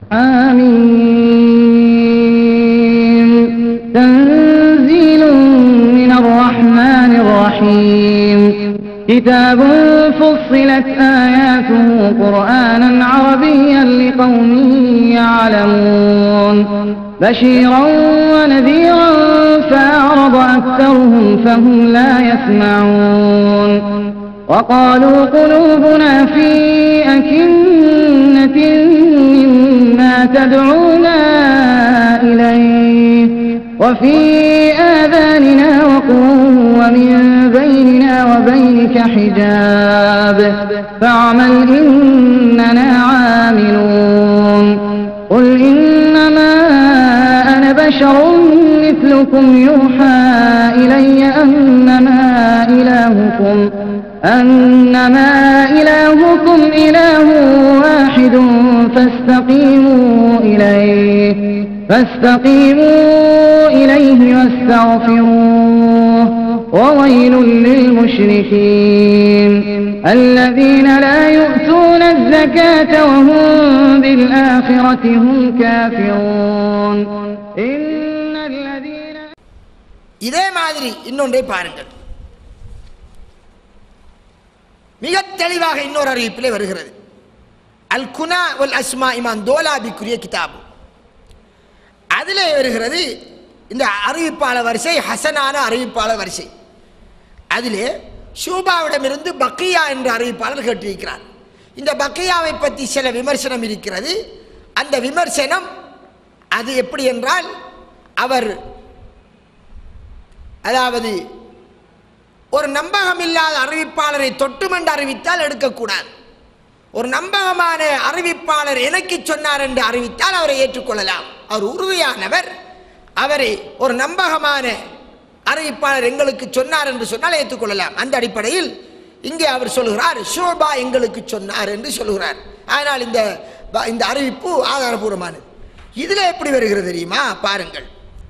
حميم تنزيل من الرحمن الرحيم كتاب فصلت آياته قرآنا عربيا لقوم يعلمون بشيرا ونذيرا فأعرض أكثرهم فهم لا يسمعون وقالوا قلوبنا في أكنة مما تدعونا إليه وفي آذاننا وقر ومن بيننا وبينك حجاب فاعمل إننا عاملون قل إنما أنا بشر مثلكم يوحى إلي أنما إلهكم أنما إلهكم إله واحد فاستقيموا إليه فاستقيموا إليه واستغفروه وويل للمشركين الذين لا يؤتون الزكاة وهم بالآخرة هم كافرون إن الذين இதே மாதிரி இன்னொன்றை பாருங்கள் மிக தெளிவாக இன்னொரு அறிவிப்பிலே வருகிறது அல் குனா வல் அஸ்மா இமான் தோலாபிக்குரிய கிதாபு அதிலே வருகிறது இந்த அறிவிப்பாளர் வரிசை ஹசனான அறிவிப்பாளர் வரிசை அதிலே ஷூபாவிடமிருந்து பக்கியா என்ற அறிவிப்பாளர் கேட்டிருக்கிறார் இந்த பக்கியாவை பற்றி சில விமர்சனம் இருக்கிறது அந்த விமர்சனம் அது எப்படி என்றால் அவர் அதாவது ஒரு நம்பகமில்லாத அறிவிப்பாளரை தொட்டுமென்று அறிவித்தால் எடுக்கக்கூடாது ஒரு நம்பகமான அறிவிப்பாளர் எனக்கு சொன்னார் என்று அறிவித்தால் அவரை ஏற்றுக்கொள்ளலாம் அவர் உறுதியானவர் அவரை ஒரு நம்பகமான அறிவிப்பாளர் எங்களுக்கு சொன்னார் என்று சொன்னால் ஏற்றுக்கொள்ளலாம் அந்த அடிப்படையில் இங்கே அவர் சொல்கிறார் ஷோபா எங்களுக்கு சொன்னார் என்று சொல்கிறார் ஆனால் இந்த ப- இந்த அறிவிப்பு ஆதாரபூர்வமானது இதில் எப்படி வருகிறது தெரியுமா பாருங்கள்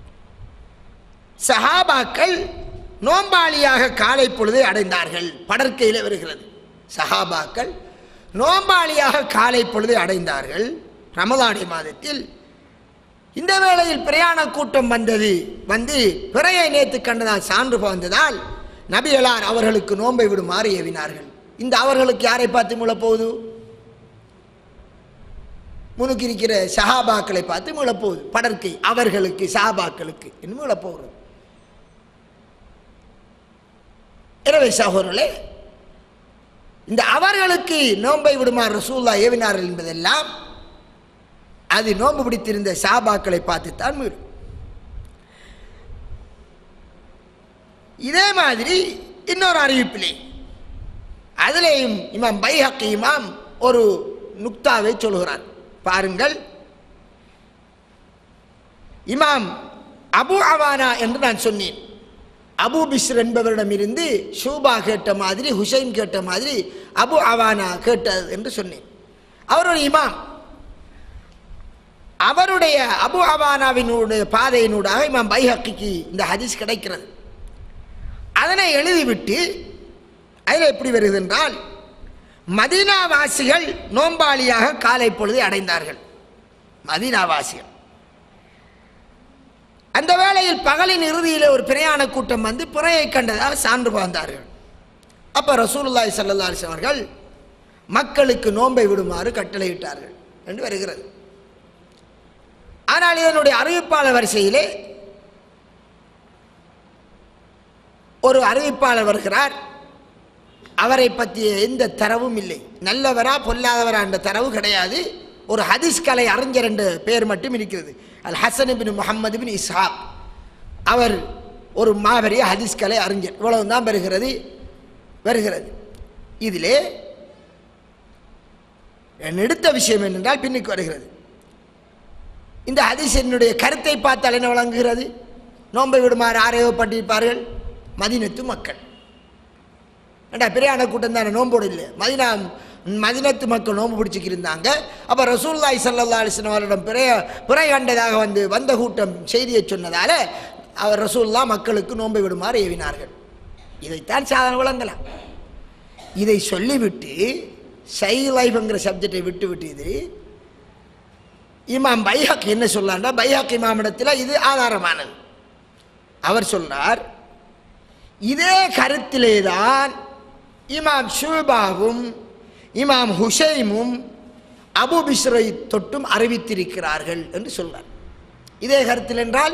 சஹாபாக்கள் நோம்பாளியாக காலை பொழுதை அடைந்தார்கள் படற்கையில் வருகிறது சஹாபாக்கள் நோம்பாளியாக காலை பொழுதை அடைந்தார்கள் ரமலானை மாதத்தில் இந்த வேளையில் பிரயாண கூட்டம் வந்தது வந்து பிறையை நேத்து கண்டதால் சான்று வந்ததால் நபிகளார் அவர்களுக்கு நோன்பை விடுமாறு ஏவினார்கள் இந்த அவர்களுக்கு யாரை பார்த்து முழப்போகுது முனுக்கு இருக்கிற சஹாபாக்களை பார்த்து முழப்போகுது படற்கை அவர்களுக்கு சஹாபாக்களுக்கு என்று முழப்போகிறது எனவே சகோதரர்களே இந்த அவர்களுக்கு நோன்பை விடுமாறு ரசூல்லா ஏவினார்கள் என்பதெல்லாம் அது நோன்பு பிடித்திருந்த சாபாக்களை பார்த்துத்தான் மீறும் இதே மாதிரி இன்னொரு அறிவிப்பிலே அதிலேயும் இமாம் பைஹக்கி இமாம் ஒரு நுக்தாவை சொல்கிறார் பாருங்கள் இமாம் அபு அவானா என்று நான் சொன்னேன் அபு பிஸ்ர் என்பவரிடமிருந்து ஷூபா கேட்ட மாதிரி ஹுசைன் கேட்ட மாதிரி அபு அவானா கேட்டது என்று சொன்னேன் அவர் ஒரு இமாம் அவருடைய அபு அவானாவினுடைய பாதையினூடாக இமாம் பைஹக்கிக்கு இந்த ஹதீஸ் கிடைக்கிறது அதனை எழுதிவிட்டு அதில் எப்படி வருகிறது என்றால் மதீனாவாசிகள் நோம்பாளியாக காலை பொழுதை அடைந்தார்கள் மதீனாவாசிகள் அந்த வேளையில் பகலின் இறுதியில் ஒரு பிரயாண கூட்டம் வந்து பிறையை கண்டதாக சான்று பகர்ந்தார்கள் அப்போ ரசூலுல்லாஹி ஸல்லல்லாஹு அலைஹி வஸல்லம் அவர்கள் மக்களுக்கு நோன்பை விடுமாறு கட்டளையிட்டார்கள் என்று வருகிறது ஆனால் இதனுடைய அறிவிப்பாளர் வரிசையிலே ஒரு அறிவிப்பாளர் வருகிறார் அவரை பற்றிய எந்த தரவும் இல்லை நல்லவரா பொல்லாதவரா என்ற தரவு கிடையாது ஒரு ஹதீஸ் கலை அறிஞர் என்ற பெயர் மட்டும் இருக்கிறது அல் ஹசன் பின் முகமது பின் இஸ்ஹாக் அவர் ஒரு மாபெரிய ஹதீஸ் கலை அறிஞர் இவ்வளவு தான் வருகிறது வருகிறது இதிலே எடுத்த விஷயம் என்னென்றால் பின்னுக்கு வருகிறது இந்த ஹதீஸ் என்னுடைய கருத்தை பார்த்தால் என்ன வழங்குகிறது நோன்பை விடுமாறு ஆரையப்பட்டிருப்பார்கள் மதினத்து மக்கள் ஏண்டா பெரியான கூட்டம் தானே நோம்போடு இல்லை மதினா மதினத்து மக்கள் நோன்பு பிடிச்சிக்கிருந்தாங்க அப்போ ரசூல்லாய் சல்லா அலிஸ்லாம் அவரிடம் பிறைய பிறை கண்டதாக வந்து வந்த கூட்டம் செய்தியை சொன்னதால அவர் ரசூல்லா மக்களுக்கு நோன்பை விடுமாறு ஏவினார்கள் இதைத்தான் சாதனை விளங்கலாம் இதை சொல்லிவிட்டு சை லைஃப்ங்கிற சப்ஜெக்டை விட்டு விட்டு இது இமாம் பைஹக் என்ன சொல்லார்னா பைஹக் இமாமிடத்தில் இது ஆதாரமானது அவர் சொல்றார் இதே கருத்திலே தான் இமாம் ஷூபாவும் இமாம் ஹுஷைமும் அபு பிஸ்ரை தொட்டும் அறிவித்திருக்கிறார்கள் என்று சொல்றார் இதே கருத்தில் என்றால்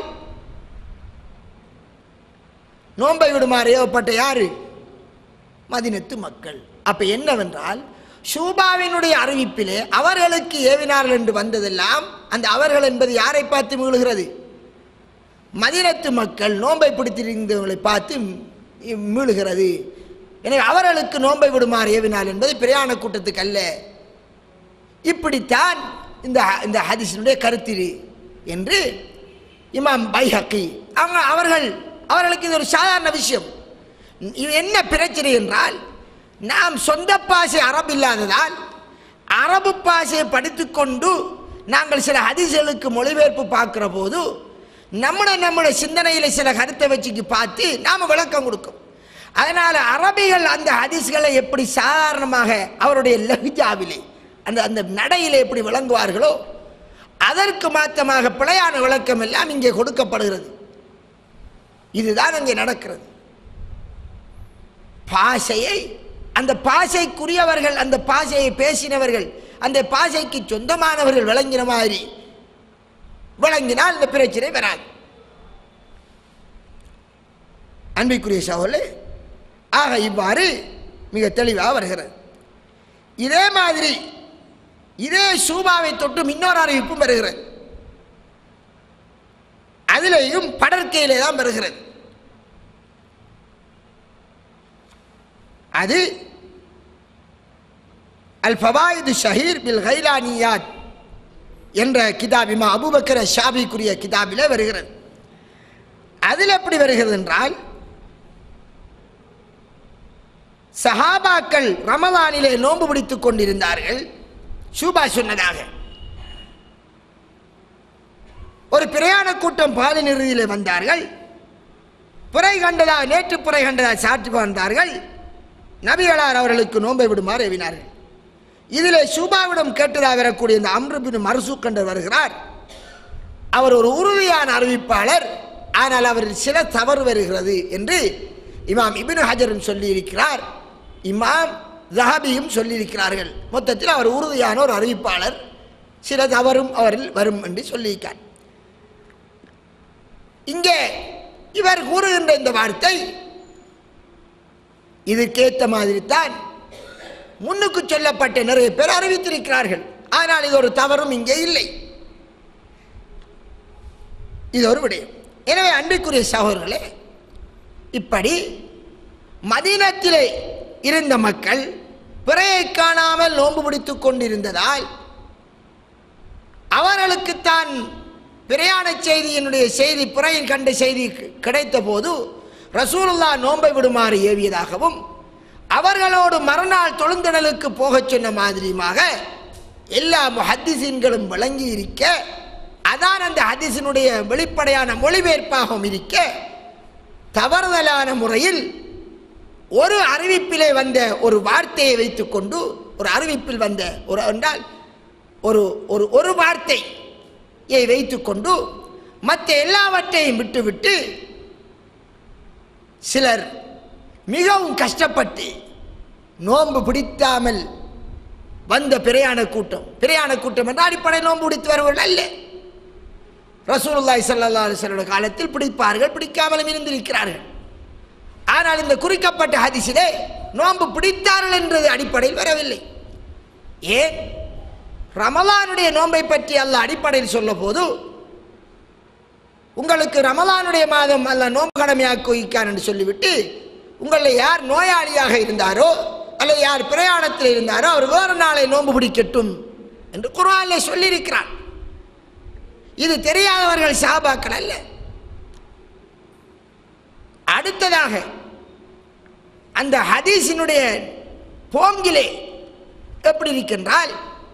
நோன்பை விடுமாறு ஏவப்பட்ட யாரு மதினத்து மக்கள் அப்ப என்னவென்றால் ஷூபாவினுடைய அறிவிப்பிலே அவர்களுக்கு ஏவினார்கள் என்று வந்ததெல்லாம் அந்த அவர்கள் என்பது யாரை பார்த்து மீளுகிறது மதினத்து மக்கள் நோன்பை பிடித்திருந்தவர்களை பார்த்து மீ- மீளுகிறது எனவே அவர்களுக்கு நோன்பை விடுமாறு ஏவினார் என்பது பிரயாண கூட்டத்துக்கு அல்ல இப்படித்தான் இந்த இந்த ஹதீஸினுடைய கருத்திரு என்று இமாம் பைஹக்கி அவங்க அவர்கள் அவர்களுக்கு இது ஒரு சாதாரண விஷயம் இது என்ன பிரச்சனை என்றால் நாம் சொந்த பாஷை அரபு இல்லாததால் அரபு பாஷையை படித்துக்கொண்டு நாங்கள் சில ஹதீஸ்களுக்கு மொழிபெயர்ப்பு பார்க்கிற போது நம்முடைய நம்முடைய சிந்தனையில் சில கருத்தை வச்சுக்கு பார்த்து நாம் விளக்கம் கொடுக்கும் அதனால் அரபிகள் அந்த ஹதீஸ்களை எப்படி சாதாரணமாக அவருடைய லஹ்ஜாவிலே அந்த அந்த நடையிலே எப்படி விளங்குவார்களோ அதற்கு மாற்றமாக பிழையான விளக்கம் எல்லாம் இங்கே கொடுக்கப்படுகிறது இதுதான் அங்கே நடக்கிறது பாஷையை அந்த பாஷைக்குரியவர்கள் அந்த பாஷையை பேசினவர்கள் அந்த பாஷைக்கு சொந்தமானவர்கள் விளங்கின மாதிரி விளங்கினால் இந்த பிரச்சனை வராது அன்பிற்குரிய சகோதரே ஆக இவ்வாறு மிக தெளிவாக வருகிறது இதே மாதிரி இதே சூபாவை தொட்டும் இன்னொரு அறிவிப்பும் வருகிறது அதிலேயும் படற்கையிலே தான் வருகிறது அது அல் ஃபவாயிது ஷஹீர் பில் கைலானியாத் என்ற கிதாபிமா அபுபக்கர ஷாபிக்குரிய கிதாபிலே வருகிறது அதில் எப்படி வருகிறது என்றால் சஹாபாக்கள் ரமலானிலே நோன்பு பிடித்துக் கொண்டிருந்தார்கள் ஷூபா சொன்னதாக ஒரு பிரயாண கூட்டம் பாதி நிறுதியில் வந்தார்கள் புரை கண்டதா நேற்று புரை கண்டதா சாற்றி வந்தார்கள் நபிகளார் அவர்களுக்கு நோன்பை விடுமாறு எவினார்கள் இதில் ஷூபாவிடம் கேட்டதாக வரக்கூடிய இந்த அம்ருபின் மருசூக்கண்டர் வருகிறார் அவர் ஒரு உறுதியான அறிவிப்பாளர் ஆனால் அவரில் சில தவறு வருகிறது என்று இமாம் இபின் ஹஜரும் சொல்லியிருக்கிறார் இமாம் ஜஹாபியும் சொல்லியிருக்கிறார்கள் மொத்தத்தில் அவர் உறுதியான ஒரு அறிவிப்பாளர் சில தவறும் அவரில் வரும் என்று சொல்லியிருக்கார் இங்கே இவர் கூறுகின்ற இந்த வார்த்தை இதற்கேற்ற மாதிரி தான் முன்னுக்கு சொல்லப்பட்ட நிறைய பேர் அறிவித்திருக்கிறார்கள் ஆனால் இது ஒரு தவறும் இங்கே இல்லை இது ஒரு விடயம் எனவே அன்பிற்குரிய சகோதரர்களே இப்படி மதீனத்திலே இருந்த மக்கள் பிறையை காணாமல் நோன்பு பிடித்துக் கொண்டிருந்ததால் அவர்களுக்குத்தான் பிரயாண செய்தியினுடைய செய்தி பிறையில் கண்ட செய்தி கி- கிடைத்த போது ரசூலுல்லா நோன்பை விடுமாறு ஏவியதாகவும் அவர்களோடு மறுநாள் தொழுந்தடலுக்கு போகச் சொன்ன மாதிரியுமாக எல்லா முஹத்திசீன்களும் விளங்கி இருக்க அதான் அந்த ஹதீஸினுடைய வெளிப்படையான மொழிபெயர்ப்பாகவும் இருக்க தவறுதலான முறையில் ஒரு அறிவிப்பிலே வந்த ஒரு வார்த்தையை வைத்துக்கொண்டு ஒரு அறிவிப்பில் வந்த ஒரு என்றால் ஒரு ஒரு ஒரு வார்த்தையை வைத்துக்கொண்டு மற்ற எல்லாவற்றையும் விட்டுவிட்டு சிலர் மிகவும் கஷ்டப்பட்டு நோன்பு பிடித்தாமல் வந்த பிரயாண கூட்டம் பிரயாண கூட்டம் என்ற அடிப்படை நோன்பு பிடித்து வருவர்கள் அல்ல ரசூலுல்லாஹி ஸல்லல்லாஹு அலைஹி வஸல்லம் காலத்தில் பிடிப்பார்கள் பிடிக்காமலும் இருந்திருக்கிறார்கள் ஆனால் இந்த குறிக்கப்பட்ட ஹதீஸிலே நோன்பு பிடித்தார்கள் என்றது அடிப்படையில் வரவில்லை ஏன் ரமலானுடைய நோன்பை பற்றி அல்லாஹ் அடிப்படையில் சொல்ல போது உங்களுக்கு ரமலானுடைய மாதம் அல்ல நோன்பு கடமையாக்கி வைக்கான் என்று சொல்லிவிட்டு உங்களில் யார் நோயாளியாக இருந்தாரோ அல்லது யார் பிரயாணத்தில் இருந்தாரோ அவர் வேறு நாளை நோன்பு பிடிக்கட்டும் என்று குர்ஆனிலே சொல்லியிருக்கிறான் இது தெரியாதவர்கள் சாபாக்கள் அல்ல அடுத்ததாக அந்த ஹதீஸினுடைய போங்கிலே எப்படி இருக்கின்றால்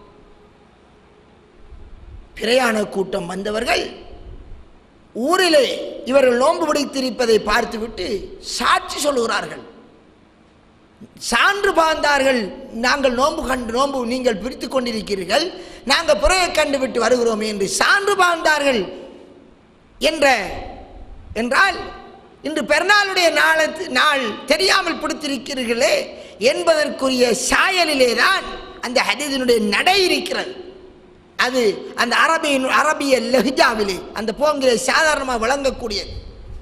பிரயாண கூட்டம் வந்தவர்கள் ஊரிலே இவர்கள் நோன்பு பிடித்திருப்பதை பார்த்துவிட்டு சாட்சி சொல்லுகிறார்கள் சான்று பார்ந்தார்கள் நாங்கள் நோன்பு கண்டு நோன்பு நீங்கள் பிரித்து கொண்டிருக்கிறீர்கள் நாங்கள் புறையை கண்டு விட்டு வருகிறோம் என்று சான்று பாழ்ந்தார்கள் என்ற என்றால் இன்று பெருநாளுடைய நாளத்து நாள் தெரியாமல் பிடித்திருக்கிறீர்களே என்பதற்குரிய சாயலிலே தான் அந்த ஹதீதினுடைய நடை இருக்கிறது அது அந்த அரபியின் அரபிய லெஹ்ஜாவிலே அந்த போங்கிலே சாதாரணமாக விளங்கக்கூடியது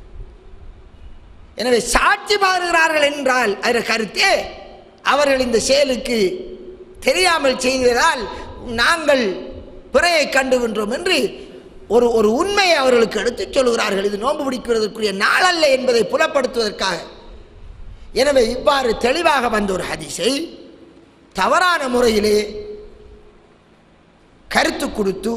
எனவே சாட்சி பாருகிறார்கள் என்றால் அதன் கருத்தே அவர்கள் இந்த செயலுக்கு தெரியாமல் செய்ததால் நாங்கள் பிறையை கண்டுகின்றோம் என்று ஒரு ஒரு உண்மையை அவர்களுக்கு எடுத்துச் சொல்கிறார்கள் இது நோன்பு பிடிக்கிறதற்குரிய நாளல்ல என்பதை புலப்படுத்துவதற்காக எனவே இவ்வாறு தெளிவாக வந்த ஒரு ஹதீஸை தவறான முறையிலே கருத்து கொடுத்து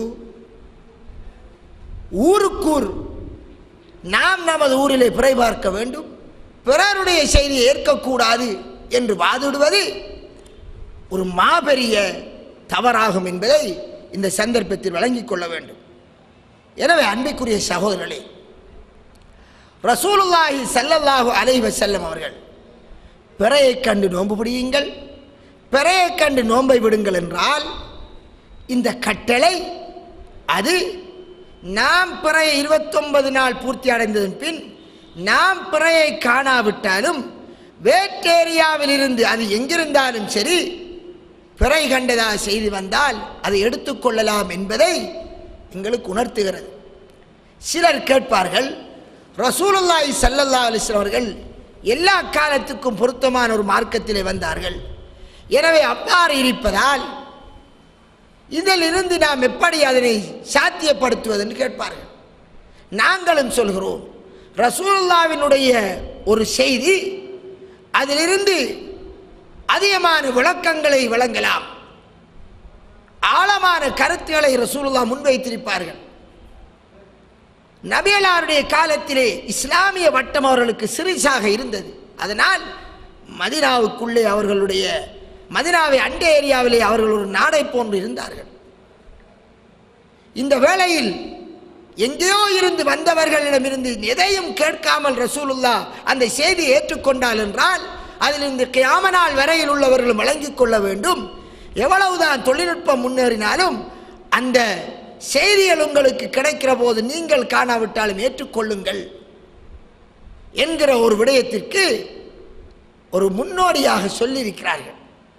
ஊருக்கூர் நாம் நமது ஊரிலே பிறை பார்க்க வேண்டும் பிறருடைய செய்தியை ஏற்கக்கூடாது என்று வாதிடுவது ஒரு மாபெரிய தவறாகும் என்பதை இந்த சந்தர்ப்பத்தில் வழங்கிக் கொள்ள வேண்டும் எனவே அன்பிற்குரிய சகோதரர்களே ரசூலுல்லாஹி ஸல்லல்லாஹு அலைஹி வஸல்லம் அவர்கள் பிறையைக் கண்டு நோன்பு பிடியுங்கள் பிறையைக் கண்டு நோன்பை விடுங்கள் என்றால் இந்த கட்டளை அது நாம் பிறைய இருபத்தொன்பது நாள் பூர்த்தி அடைந்ததன் பின் நாம் பிறையை காணாவிட்டாலும் வேற்றேரியாவில் இருந்து அது எங்கிருந்தாலும் சரி பிறை கண்டதா செய்தி வந்தால் அதை எடுத்துக்கொள்ளலாம் என்பதை எங்களுக்கு உணர்த்துகிறது சிலர் கேட்பார்கள் ரசூலுல்லாஹி ஸல்லல்லாஹு அலைஹி வஸல்லம் அவர்கள் எல்லா காலத்துக்கும் பொருத்தமான ஒரு மார்க்கத்திலே வந்தார்கள் எனவே அவ்வாறு இருப்பதால் இதிலிருந்து நாம் எப்படி அதனை சாத்தியப்படுத்துவது என்று கேட்பார்கள் நாங்களும் சொல்கிறோம் ரசூலுல்லாவினுடைய ஒரு செய்தி அதிலிருந்து அதிகமான விளக்கங்களை வழங்கலாம் ஆழமான கருத்துக்களை ரசூலுல்லா முன்வைத்திருப்பார்கள் நபியலாருடைய காலத்திலே இஸ்லாமிய வட்டம் அவர்களுக்கு சிறிசாக இருந்தது அதனால் மதினாவுக்குள்ளே அவர்களுடைய மதினாவை அண்ட ஏரியாவிலே அவர்கள் ஒரு நாடை போன்று இருந்தார்கள் இந்த வேளையில் எங்கேயோ இருந்து வந்தவர்களிடமிருந்து எதையும் கேட்காமல் ரசூலுல்லா அந்த செய்தி ஏற்றுக்கொண்டால் என்றால் அதிலிருந்து கியாம நாள் வரையில் உள்ளவர்களும் வழங்கிக் கொள்ள வேண்டும் எவ்வளவுதான் தொழில்நுட்பம் முன்னேறினாலும் அந்த செய்திகள் உங்களுக்கு கிடைக்கிற போது நீங்கள் காணாவிட்டாலும் ஏற்றுக்கொள்ளுங்கள் என்கிற ஒரு விடயத்திற்கு ஒரு முன்னோடியாக சொல்லியிருக்கிறார்கள்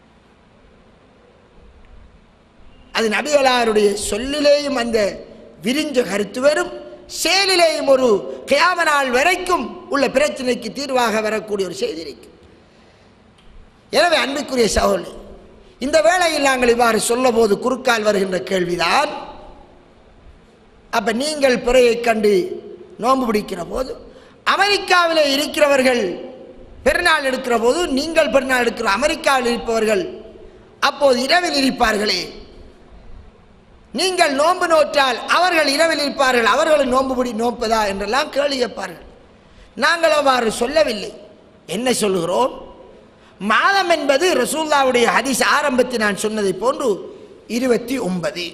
அது நபிகளாருடைய சொல்லிலேயும் அந்த விரிஞ்ச கருத்து வரும் செயலிலேயும் ஒரு கியாம நாள் வரைக்கும் உள்ள பிரச்சனைக்கு தீர்வாக வரக்கூடிய ஒரு செய்தி இருக்கு எனவே அன்புக்குரிய சகோதரி இந்த வேளையில் நாங்கள் இவ்வாறு சொல்லும்போது குறுக்கால் வருகின்ற கேள்விதான் அப்ப நீங்கள் பிறையை கண்டு நோன்பு பிடிக்கிற போது அமெரிக்காவில் இருக்கிறவர்கள் பெருநாள் எடுக்கிற போது நீங்கள் பெருநாள் எடுக்கிற அமெரிக்காவில் இருப்பவர்கள் அப்போது இரவில் இருப்பார்களே நீங்கள் நோன்பு நோற்றால் அவர்கள் இரவில் இருப்பார்கள் அவர்களும் நோன்பு பிடி நோப்பதா என்றெல்லாம் கேள்வி கேட்பார்கள் நாங்கள் அவ்வாறு சொல்லவில்லை என்ன சொல்லுகிறோம் மாதம் என்பது ரசூல்லாவுடைய ஹதீஸ் ஆரம்பத்தில் நான் சொன்னதை போன்று இருபத்தி ஒன்பது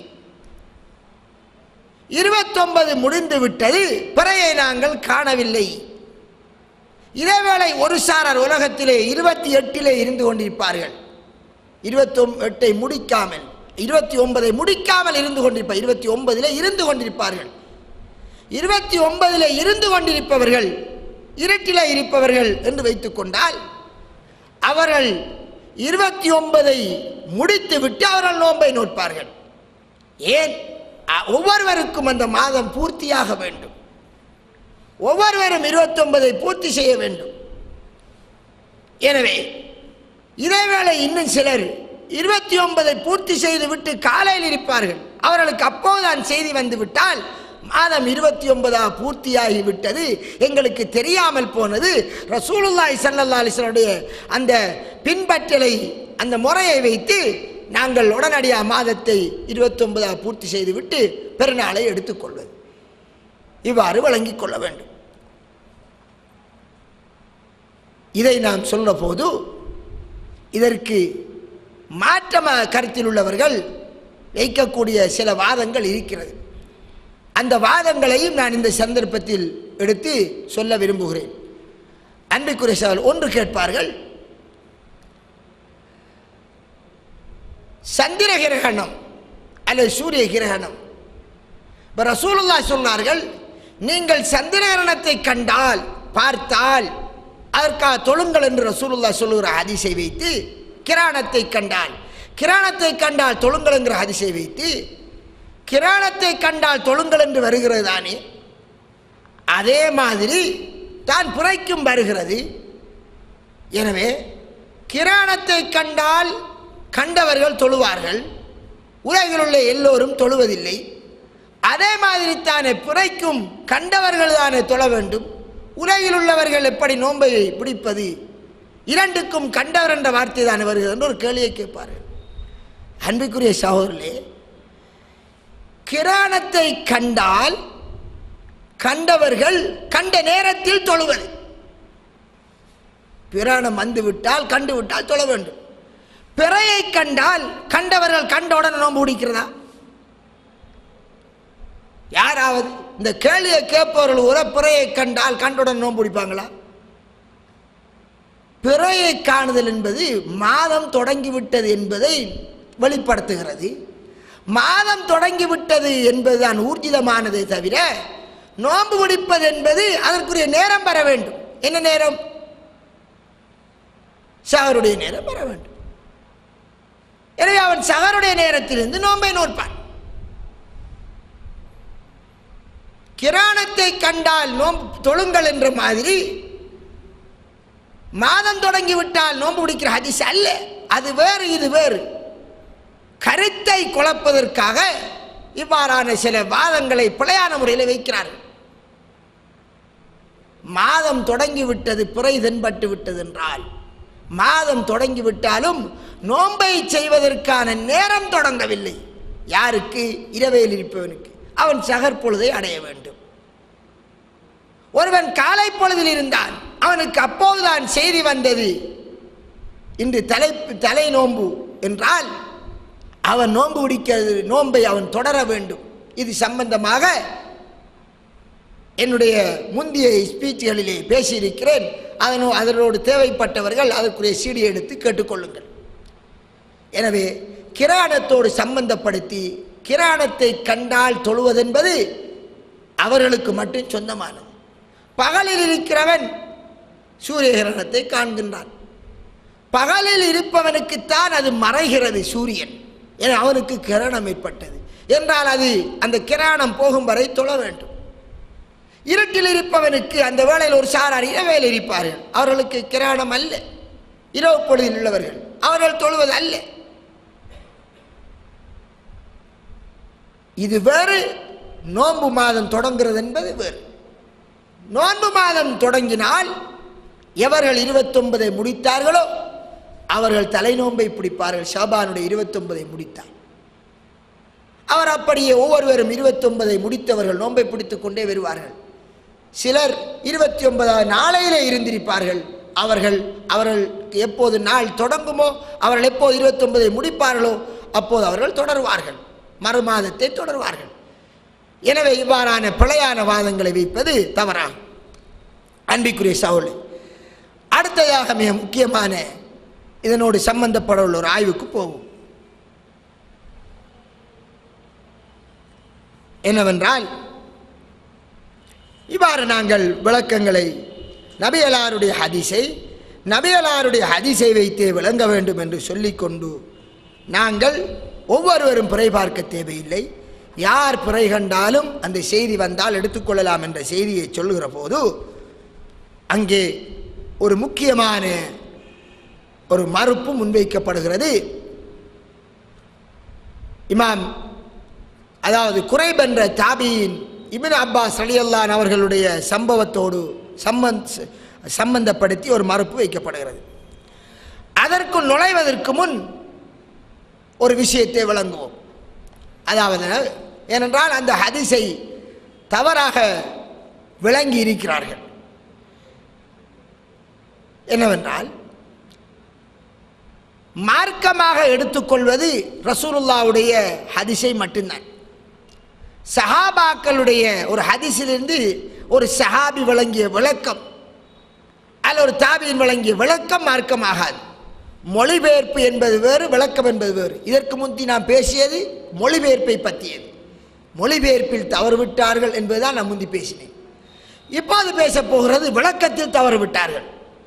இருபத்தொன்பது முடிந்து விட்டது பிறையை நாங்கள் காணவில்லை இதேவேளை ஒரு சாரர் உலகத்திலே இருபத்தி எட்டிலே இருந்து கொண்டிருப்பார்கள் இருபத்தி எட்டை முடிக்காமல் இருபத்தி ஒன்பதை முடிக்காமல் இருந்து கொண்டிருப்பார் இருபத்தி ஒன்பதிலே இருந்து கொண்டிருப்பார்கள் இருபத்தி ஒன்பதிலே இருந்து கொண்டிருப்பவர்கள் இருட்டிலே இருப்பவர்கள் என்று வைத்துக் கொண்டால் அவர்கள் இருபத்தி ஒன்பதை முடித்து விட்டு அவர்கள் நோன்பை நோட்பார்கள் ஏன் அ- ஒவ்வொருவருக்கும் அந்த மாதம் பூர்த்தியாக வேண்டும் ஒவ்வொருவரும் இருபத்தொன்பதை பூர்த்தி செய்ய வேண்டும் எனவே இதேவேளை இன்னும் சிலர் இருபத்தி ஒன்பதை பூர்த்தி செய்து விட்டு காலையில் இருப்பார்கள் அவர்களுக்கு அப்போதுதான் செய்தி வந்து விட்டால் மாதம் இருபத்தி ஒன்பதா பூர்த்தியாகி விட்டது எங்களுக்கு தெரியாமல் போனது ரசூலுல்லாஹி ஸல்லல்லாஹு அலைஹி வஸல்லுடைய அந்த பின்பற்றலை அந்த முறையை வைத்து நாங்கள் உடனடியாக மாதத்தை இருபத்தொன்பதா பூர்த்தி செய்துவிட்டு பெருநாளை எடுத்துக்கொள்வது இவ்வாறு வழங்கிக் கொள்ள வேண்டும் இதை நாம் சொல்ல போது இதற்கு மாற்றமாக கருத்தில் உள்ளவர்கள் வைக்கக்கூடிய சில வாதங்கள் இருக்கிறது அந்த வாதங்களையும் நான் இந்த சந்தர்ப்பத்தில் எடுத்து சொல்ல விரும்புகிறேன் அன்பிற்குரிய சவால் ஒன்று கேட்பார்கள் சந்திர கிரகணம் அல்லது சூரிய கிரகணம் இப்போ ரசூலுல்லா சொன்னார்கள் நீங்கள் சந்திர கிரகணத்தை கண்டால் பார்த்தால் அதற்காக தொழுங்கள் என்று ரசூலுல்லா சொல்லுகிற ஹதீஸை வைத்து கிராணத்தை கண்டால் கிராணத்தை கண்டால் தொழுங்கள் என்கிற ஹதீஸை வைத்து கிராணத்தை கண்டால் தொழுங்கள் என்று வருகிறது தானே அதே மாதிரி தான் புரைக்கும் வருகிறது எனவே கிராணத்தை கண்டால் கண்டவர்கள் தொழுவார்கள் உலகில் உள்ள எல்லோரும் தொழுவதில்லை அதே மாதிரி தானே புரைக்கும் கண்டவர்கள் தானே தொழ வேண்டும் உலகில் உள்ளவர்கள் எப்படி நோன்பை பிடிப்பது இரண்டுக்கும் கண்டவர் என்ற வார்த்தை தானே வருகிறது என்று ஒரு கேள்வியை கேட்பார்கள் அன்பிற்குரிய சகோதரர்களே கிராணத்தை கண்டால் கண்டவர்கள் கண்ட நேரத்தில் தொழுவது பிராணம் வந்து விட்டால் கண்டு விட்டால் தொழ வேண்டும் பிறையை கண்டால் கண்டவர்கள் கண்ட உடனே நோன்பு பிடிக்கிறதா யாராவது இந்த கேள்வியை கேட்பவர்கள் ஒரு பிறையை கண்டால் கண்டுடன் நோன்பு பிடிப்பாங்களா பிறையை காணுதல் என்பது மாதம் தொடங்கிவிட்டது என்பதை வெளிப்படுத்துகிறது மாதம் தொடங்கிவிட்டது என்பதுதான் ஊர்ஜிதமானதே தவிர நோன்பு பிடிப்பது என்பது அதற்குரிய நேரம் பெற வேண்டும் என்ன நேரம் சகருடைய நேரம் பெற வேண்டும் எனவே அவன் சகருடைய நேரத்திலிருந்து நோன்பை நோற்பான் கிராணத்தை கண்டால் நோன்பு தொழுங்கள் என்ற மாதிரி மாதம் தொடங்கி விட்டால் நோன்பு பிடிக்கிற ஹதீஸ் அல்ல அது வேறு இது வேறு கருத்தை குழப்பதற்காக இவ்வாறான சில வாதங்களை பிழையான முறையில் வைக்கிறார்கள் மாதம் தொடங்கி விட்டது பிறை தென்பட்டு விட்டது என்றால் மாதம் தொடங்கி விட்டாலும் நோன்பை செய்வதற்கான நேரம் தொடங்கவில்லை யாருக்கு இரவையில் இருப்பவனுக்கு அவன் சகற்பொழுதை அடைய வேண்டும் ஒருவன் காலை பொழுதில் இருந்தான் அவனுக்கு அப்போதுதான் செய்தி வந்தது இன்று தலை தலை நோன்பு என்றால் அவன் நோன்பு பிடிக்கிறது நோன்பை அவன் தொடர வேண்டும் இது சம்பந்தமாக என்னுடைய முந்தைய ஸ்பீச்சுகளிலே பேசியிருக்கிறேன் அதனோ அதனோடு தேவைப்பட்டவர்கள் அதற்குரிய சீடி எடுத்து கேட்டுக்கொள்ளுங்கள் எனவே கிராணத்தோடு சம்பந்தப்படுத்தி கிராணத்தை கண்டால் தொழுவதென்பது அவர்களுக்கு மட்டும் சொந்தமானது பகலில் இருக்கிறவன் சூரிய கிரகணத்தை காண்கின்றான் பகலில் இருப்பவனுக்குத்தான் அது மறைகிறது சூரியன் என அவனுக்கு கிரணம் ஏற்பட்டது என்றால் அது அந்த கிராணம் போகும் வரை தொழ வேண்டும் இருட்டில் இருப்பவனுக்கு அந்த வேளையில் ஒரு சாரார் இரவேல் இருப்பார்கள் அவர்களுக்கு கிராணம் அல்ல இரவு பொழுதில் உள்ளவர்கள் அவர்கள் தொழுவது அல்ல இது வேறு நோன்பு மாதம் தொடங்குகிறது என்பது வேறு நோன்பு மாதம் தொடங்கினால் எவர்கள் இருபத்தொன்பதை முடித்தார்களோ அவர்கள் தலை நோன்பை பிடிப்பார்கள் ஷாபானுடைய இருபத்தொன்பதை முடித்தார் அவர் அப்படியே ஒவ்வொருவரும் இருபத்தொன்பதை முடித்தவர்கள் நோன்பை பிடித்துக் கொண்டே வருவார்கள் சிலர் இருபத்தி ஒன்பதாவது நாளையிலே இருந்திருப்பார்கள் அவர்கள் அவர்கள் எப்போது நாள் தொடங்குமோ அவர்கள் எப்போது இருபத்தொன்பதை முடிப்பார்களோ அப்போது அவர்கள் தொடருவார்கள் மறுமாதத்தை தொடருவார்கள் எனவே இவ்வாறான பிழையான வாதங்களை வைப்பது தவறாகும் அன்பிக்குரிய சவுளை அடுத்ததாக மிக முக்கியமான இதனோடு சம்பந்தப்பட உள்ள ஒரு ஆய்வுக்கு போவோம் என்னவென்றால் இவ்வாறு நாங்கள் விளக்கங்களை நபியலாருடைய ஹதீஸை நபியலாருடைய ஹதீஸை வைத்தே விளங்க வேண்டும் என்று சொல்லிக்கொண்டு நாங்கள் ஒவ்வொருவரும் பிறை பார்க்க தேவையில்லை யார் பிறை கண்டாலும் அந்த செய்தி வந்தால் எடுத்துக்கொள்ளலாம் என்ற செய்தியை சொல்லுகிற போது அங்கே ஒரு முக்கியமான ஒரு மறுப்பு முன்வைக்கப்படுகிறது இமாம் அதாவது குறைபென்ற தாபியின் இபின் அப்பாஸ் அலியல்லான் அவர்களுடைய சம்பவத்தோடு சம்பந்த சம்பந்தப்படுத்தி ஒரு மறுப்பு வைக்கப்படுகிறது அதற்குள் நுழைவதற்கு முன் ஒரு விஷயத்தை விளங்குவோம் அதாவது ஏனென்றால் அந்த ஹதிஸை தவறாக விளங்கி இருக்கிறார்கள் என்னவென்றால் மார்க்கமாக எடுத்துக்கொள்வது ரசூலுல்லாவுடைய ஹதிஸை மட்டும்தான் சஹாபாக்களுடைய ஒரு ஹதிஸிலிருந்து ஒரு சஹாபி வழங்கிய விளக்கம் அல்ல ஒரு தாபியின் வழங்கிய விளக்கம் மார்க்கமாகாது மொழிபெயர்ப்பு என்பது வேறு விளக்கம் என்பது வேறு இதற்கு முந்தி நான் பேசியது மொழிபெயர்ப்பை பற்றியது மொழிபெயர்ப்பில் தவறு விட்டார்கள் என்பதுதான் நான் முந்தி பேசினேன் இப்போது பேசப் போகிறது விளக்கத்தில் தவறு விட்டார்கள்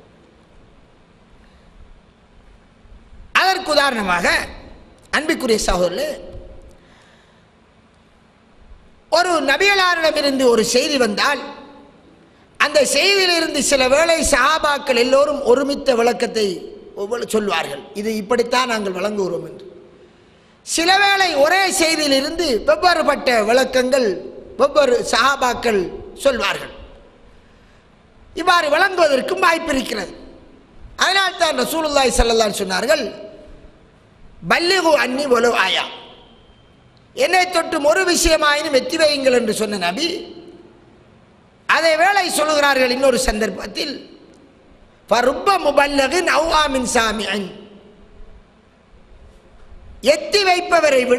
அதற்கு உதாரணமாக அன்பிற்குரிய சகோதரர்களே ஒரு நபியலாரிடமிருந்து ஒரு செய்தி வந்தால் அந்த செய்தியிலிருந்து சில வேளை சஹாபாக்கள் எல்லோரும் ஒருமித்த விளக்கத்தை ஒவ்வொரு சொல்வார்கள் இது இப்படித்தான் நாங்கள் வழங்குகிறோம் என்று சில வேளை ஒரே செய்தியிலிருந்து வெவ்வேறுபட்ட விளக்கங்கள் வெவ்வேறு சஹாபாக்கள் சொல்வார்கள் இவ்வாறு விளங்குவதற்கும் வாய்ப்பு இருக்கிறது அதனால் தான் ரசூலுல்லாய் சல்லல்லாஹு சொன்னார்கள் பல்லிகு அன்னி ஒலு ஆயா என்னை தொட்டும் ஒரு விஷயமாயினும் வெற்றி வையுங்கள் என்று சொன்ன நபி அதை வேளை சொல்கிறார்கள் இன்னொரு சந்தர்ப்பத்தில் ஃபருப்ப முபல்லகின் அவ்வாமின் சாமியன் எத்தி வைப்பவரை விட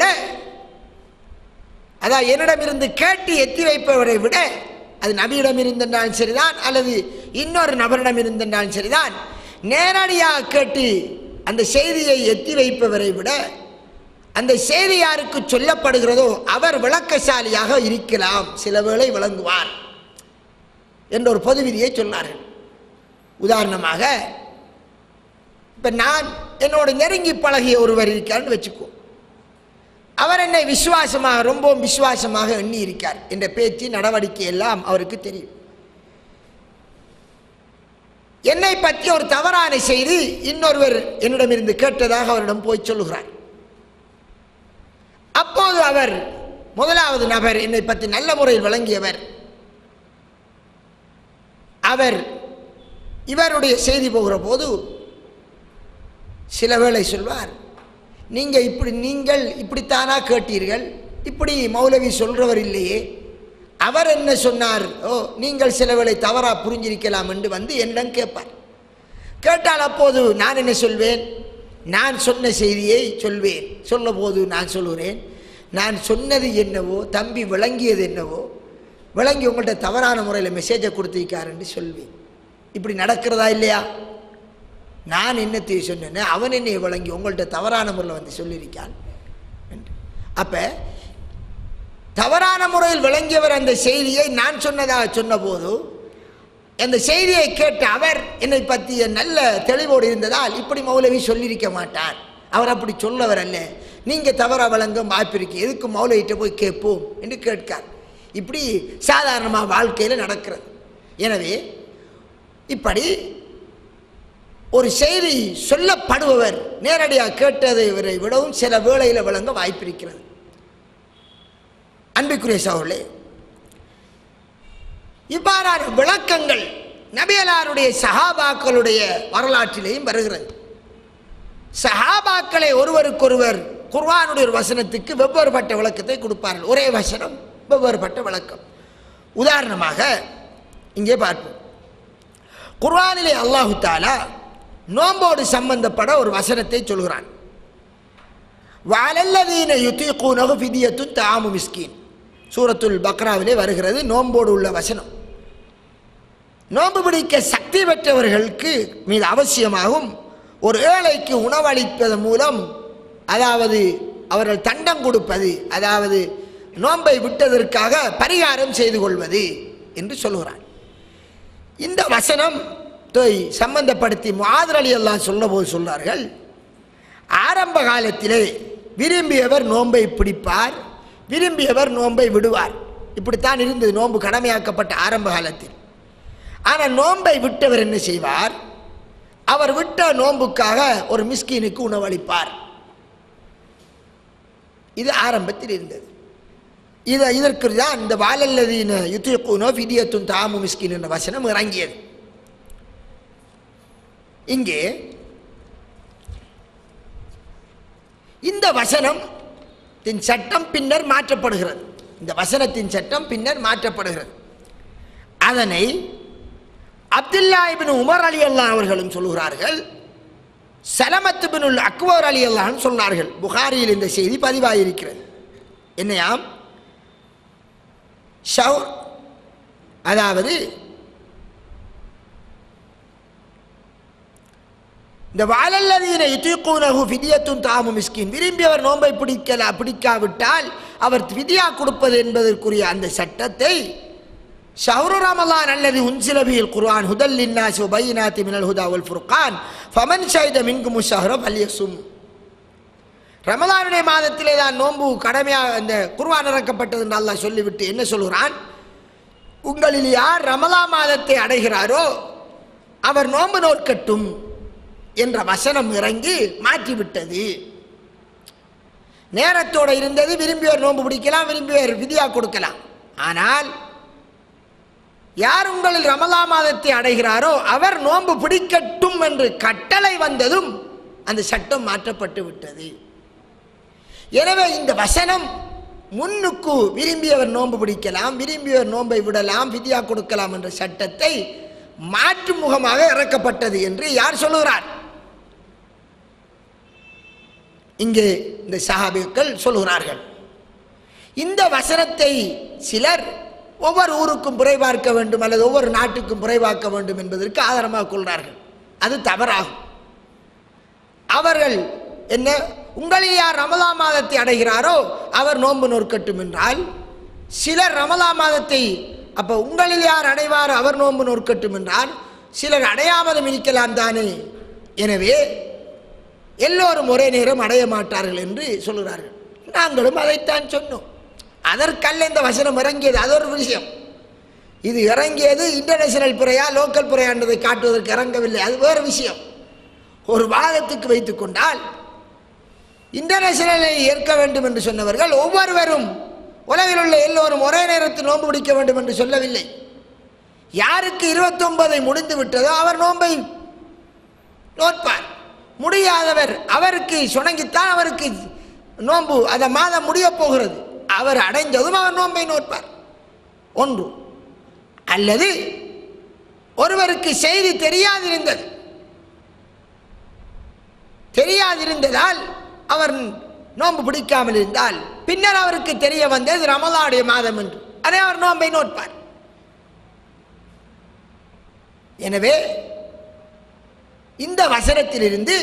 அதான் என்னிடமிருந்து கேட்டு எத்தி வைப்பவரை விட அது நபியிடம் இருந்தென்றாலும் சரிதான் அல்லது இன்னொரு நபரிடம் இருந்தென்றாலும் சரிதான் நேரடியாக கேட்டு அந்த செய்தியை எத்தி வைப்பவரை விட அந்த செய்தி யாருக்கு சொல்லப்படுகிறதோ அவர் விளக்கசாலியாக இருக்கலாம் சில வேளை விளங்குவார் என்ற ஒரு பொது விதியை சொன்னார்கள் உதாரணமாக இப்போ நான் என்னோட நெருங்கி பழகிய ஒருவர் இருக்கார்னு வச்சுக்கோ அவர் என்னை விசுவாசமாக ரொம்பவும் விசுவாசமாக எண்ணி இருக்கார் என்ற பேச்சு நடவடிக்கை எல்லாம் அவருக்கு தெரியும் என்னை பற்றி ஒரு தவறான செய்தி இன்னொருவர் என்னிடமிருந்து கேட்டதாக அவரிடம் போய் சொல்லுகிறார் அப்போது அவர் முதலாவது நபர் என்னை பற்றி நல்ல முறையில் விளங்கியவர் அவர் இவருடைய செய்தி போகிற போது சில வேளை சொல்வார் நீங்கள் இப்படி நீங்கள் இப்படித்தானா கேட்டீர்கள் இப்படி மௌலவி சொல்றவர் இல்லையே அவர் என்ன சொன்னார் ஓ நீங்கள் சில வேளை தவறாக புரிஞ்சிருக்கலாம் என்று வந்து என்னிடம் கேட்பார் கேட்டால் அப்போது நான் என்ன சொல்வேன் நான் சொன்ன செய்தியை சொல்வேன் சொல்ல போது நான் சொல்லுகிறேன் நான் சொன்னது என்னவோ தம்பி விளங்கியது என்னவோ விளங்கி உங்கள்கிட்ட தவறான முறையில் மெசேஜை கொடுத்திருக்காருன்னு சொல்வேன் இப்படி நடக்கிறதா இல்லையா நான் என்னத்தை சொன்னேன்னு அவன் என்னை விளங்கி உங்கள்கிட்ட தவறான முறையில் வந்து சொல்லியிருக்கான் என்று. அப்ப தவறான முறையில் விளங்கியவர் அந்த செய்தியை நான் சொன்னதாக சொன்னபோது அந்த செய்தியை கேட்ட அவர் என்னை பற்றிய நல்ல தெளிவோடு இருந்ததால் இப்படி மௌலவி சொல்லியிருக்க மாட்டார் அவர் அப்படி சொல்லவர் அல்ல நீங்கள் தவறாக விளங்க வாய்ப்பு இருக்கு எதுக்கு மௌலவிட்ட போய் கேட்போம் என்று கேட்கார் இப்படி சாதாரணமாக வாழ்க்கையில் நடக்கிறது எனவே இப்படி ஒரு செய்தி சொல்லப்படுபவர் நேரடியாக கேட்டதை இவரை விடவும் சில வேளையில் விளங்க வாய்ப்பிருக்கிறது அன்பிற்குரிய சகோதரே இவ்வாறான விளக்கங்கள் நபியலாருடைய சஹாபாக்களுடைய வரலாற்றிலேயும் வருகிறது சஹாபாக்களை ஒருவருக்கொருவர் குர்ஆனுடைய ஒரு வசனத்துக்கு வெவ்வேறுபட்ட விளக்கத்தை கொடுப்பார்கள் ஒரே வசனம் வெவ்வேறுபட்ட விளக்கம் உதாரணமாக இங்கே பார்ப்போம் குர்ஆனிலே அல்லாஹு தாலா நோம்போடு சம்பந்தப்பட ஒரு வசனத்தை சொல்கிறான் வாலல்லதீன யுத்தீக்கூனகு ஃபிதியத்துன் தாமு மிஸ்கீன் சூரத்துல் பக்ராவிலே வருகிறது நோம்போடு உள்ள வசனம் நோன்பு பிடிக்க சக்தி பெற்றவர்களுக்கு மீது அவசியமாகும் ஒரு ஏழைக்கு உணவளிப்பதன் மூலம் அதாவது அவர்கள் தண்டம் கொடுப்பது அதாவது நோன்பை விட்டதற்காக பரிகாரம் செய்து கொள்வது என்று சொல்கிறான் இந்த வசனம் தொய் சம்பந்தப்படுத்தி முஆதர் அலி அல்லாஹ் சொன்னபோது சொன்னார்கள் ஆரம்ப காலத்திலே விரும்பியவர் நோன்பை பிடிப்பார் விரும்பியவர் நோன்பை விடுவார் இப்படித்தான் இருந்தது நோன்பு கடமையாக்கப்பட்ட ஆரம்ப காலத்தில் ஆனால் நோன்பை விட்டவர் என்ன செய்வார் அவர் விட்ட நோன்புக்காக ஒரு மிஸ்கீனுக்கு உணவளிப்பார் இது ஆரம்பத்தில் இருந்தது இதை இதற்கு தான் இந்த வாலல்லதீன யுத்தியக்கூனோ ஃபிதியத்துன் தாமு மிஸ்கின் என்ற வசனம் இறங்கியது இங்கே இந்த வசனத்தின் சட்டம் பின்னர் மாற்றப்படுகிறது இந்த வசனத்தின் சட்டம் பின்னர் மாற்றப்படுகிறது அதனை Abdullah ibn Umar Ali Allah அவர்களும் சொல்கிறார்கள் சலமத்து பினுல் அக்பர் அலி அல்லாஹ் சொன்னார்கள் புகாரியில் இந்த செய்தி பதிவாயிருக்கிறது என்னையாம் ஷவுர் அதாவது இந்த வாழல்லதீன யுத்திக்கூனஹு ஃபிதியத்துன் தாமு மிஸ்கின் விரும்பியவர் நோன்பை பிடிக்கல பிடிக்காவிட்டால் அவர் விதியா கொடுப்பது என்பதற்குரிய அந்த சட்டத்தை ஷஹ்ரு ரமலான் அல்லது உன்சிலபியில் குர்ஆன் ஹுதல் லின்னாஸ் வபையினாத்தி மினல் ஹுதா வல் ஃபுர்கான் ஃபமன் ஷஹித மின்கும் ஷஹ்ர ஃபல்யசும் ரமலானுடைய மாதத்திலே தான் நோன்பு கடமையாக இந்த குர்ஆன் இறக்கப்பட்டது என்று அல்லாஹ் சொல்லிவிட்டு என்ன சொல்கிறான் உங்களில் யார் ரமலா மாதத்தை அடைகிறாரோ அவர் நோன்பு நோக்கட்டும் என்ற வசனம் இறங்கி மாற்றிவிட்டது நேரத்தோட இருந்தது விரும்பியவர் நோன்பு பிடிக்கலாம் விரும்பியவர் விதியா கொடுக்கலாம் ஆனால் யார் உங்களில் ரமலா மாதத்தை அடைகிறாரோ அவர் நோன்பு பிடிக்கட்டும் என்று கட்டளை வந்ததும் அந்த சட்டம் மாற்றப்பட்டு விட்டது எனவே இந்த வசனம் முன்னுக்கு விரும்பியவர் நோன்பு பிடிக்கலாம் விரும்பியவர் நோன்பை விடலாம் விதியா கொடுக்கலாம் என்ற சட்டத்தை மாற்று முகமாக இறக்கப்பட்டது என்று யார் சொல்லுகிறார் இங்கே இந்த சஹாபிகள் சொல்லுகிறார்கள் இந்த வசனத்தை சிலர் ஒவ்வொரு ஊருக்கும் புரை பார்க்க வேண்டும் அல்லது ஒவ்வொரு நாட்டுக்கும் புரை பார்க்க வேண்டும் என்பதற்கு ஆதாரமாக கொள்கிறார்கள் அது தவறாகும் அவர்கள் என்ன உங்களில் யார் ரமலா மாதத்தை அடைகிறாரோ அவர் நோன்பு நோற்கட்டும் என்றால் சிலர் ரமலா மாதத்தை அப்போ உங்களில் யார் அடைவாரோ அவர் நோன்பு நோற்கட்டும் என்றால் சிலர் அடையாமலும் இருக்கலாம் தானே எனவே எல்லோரும் ஒரே நேரம் அடைய மாட்டார்கள் என்று சொல்கிறார்கள் நாங்களும் அதைத்தான் சொன்னோம் அதற்கல்ல இந்த வசனம் இறங்கியது அது ஒரு விஷயம் இது இறங்கியது இன்டர்நேஷனல் புறையா லோக்கல் புறையா என்பதை காட்டுவதற்கு இறங்கவில்லை அது வேறு விஷயம் ஒரு வாதத்துக்கு வைத்துக் கொண்டால் இன்டர்நேஷனலை ஏற்க வேண்டும் என்று சொன்னவர்கள் ஒவ்வொருவரும் உலகில் உள்ள எல்லோரும் ஒரே நேரத்தில் நோன்பு பிடிக்க வேண்டும் என்று சொல்லவில்லை யாருக்கு இருபத்தொன்பதை முடிந்து விட்டதோ அவர் நோன்பை நோட்பார் முடியாதவர் அவருக்கு சுணங்கித்தான் அவருக்கு நோன்பு அந்த மாதம் முடியப் போகிறது அவர் அடைந்ததும் அவர் நோன்பை நோட்பார் ஒன்று அல்லது ஒருவருக்கு செய்தி தெரியாதிருந்தது தெரியாதிருந்ததால் அவர் நோன்பு பிடிக்காமல் இருந்தால் பின்னர் அவருக்கு தெரிய வந்தது ரமலானுடைய மாதம் என்று அதை அவர் நோன்பை நோட்பார் எனவே இந்த வசனத்திலிருந்து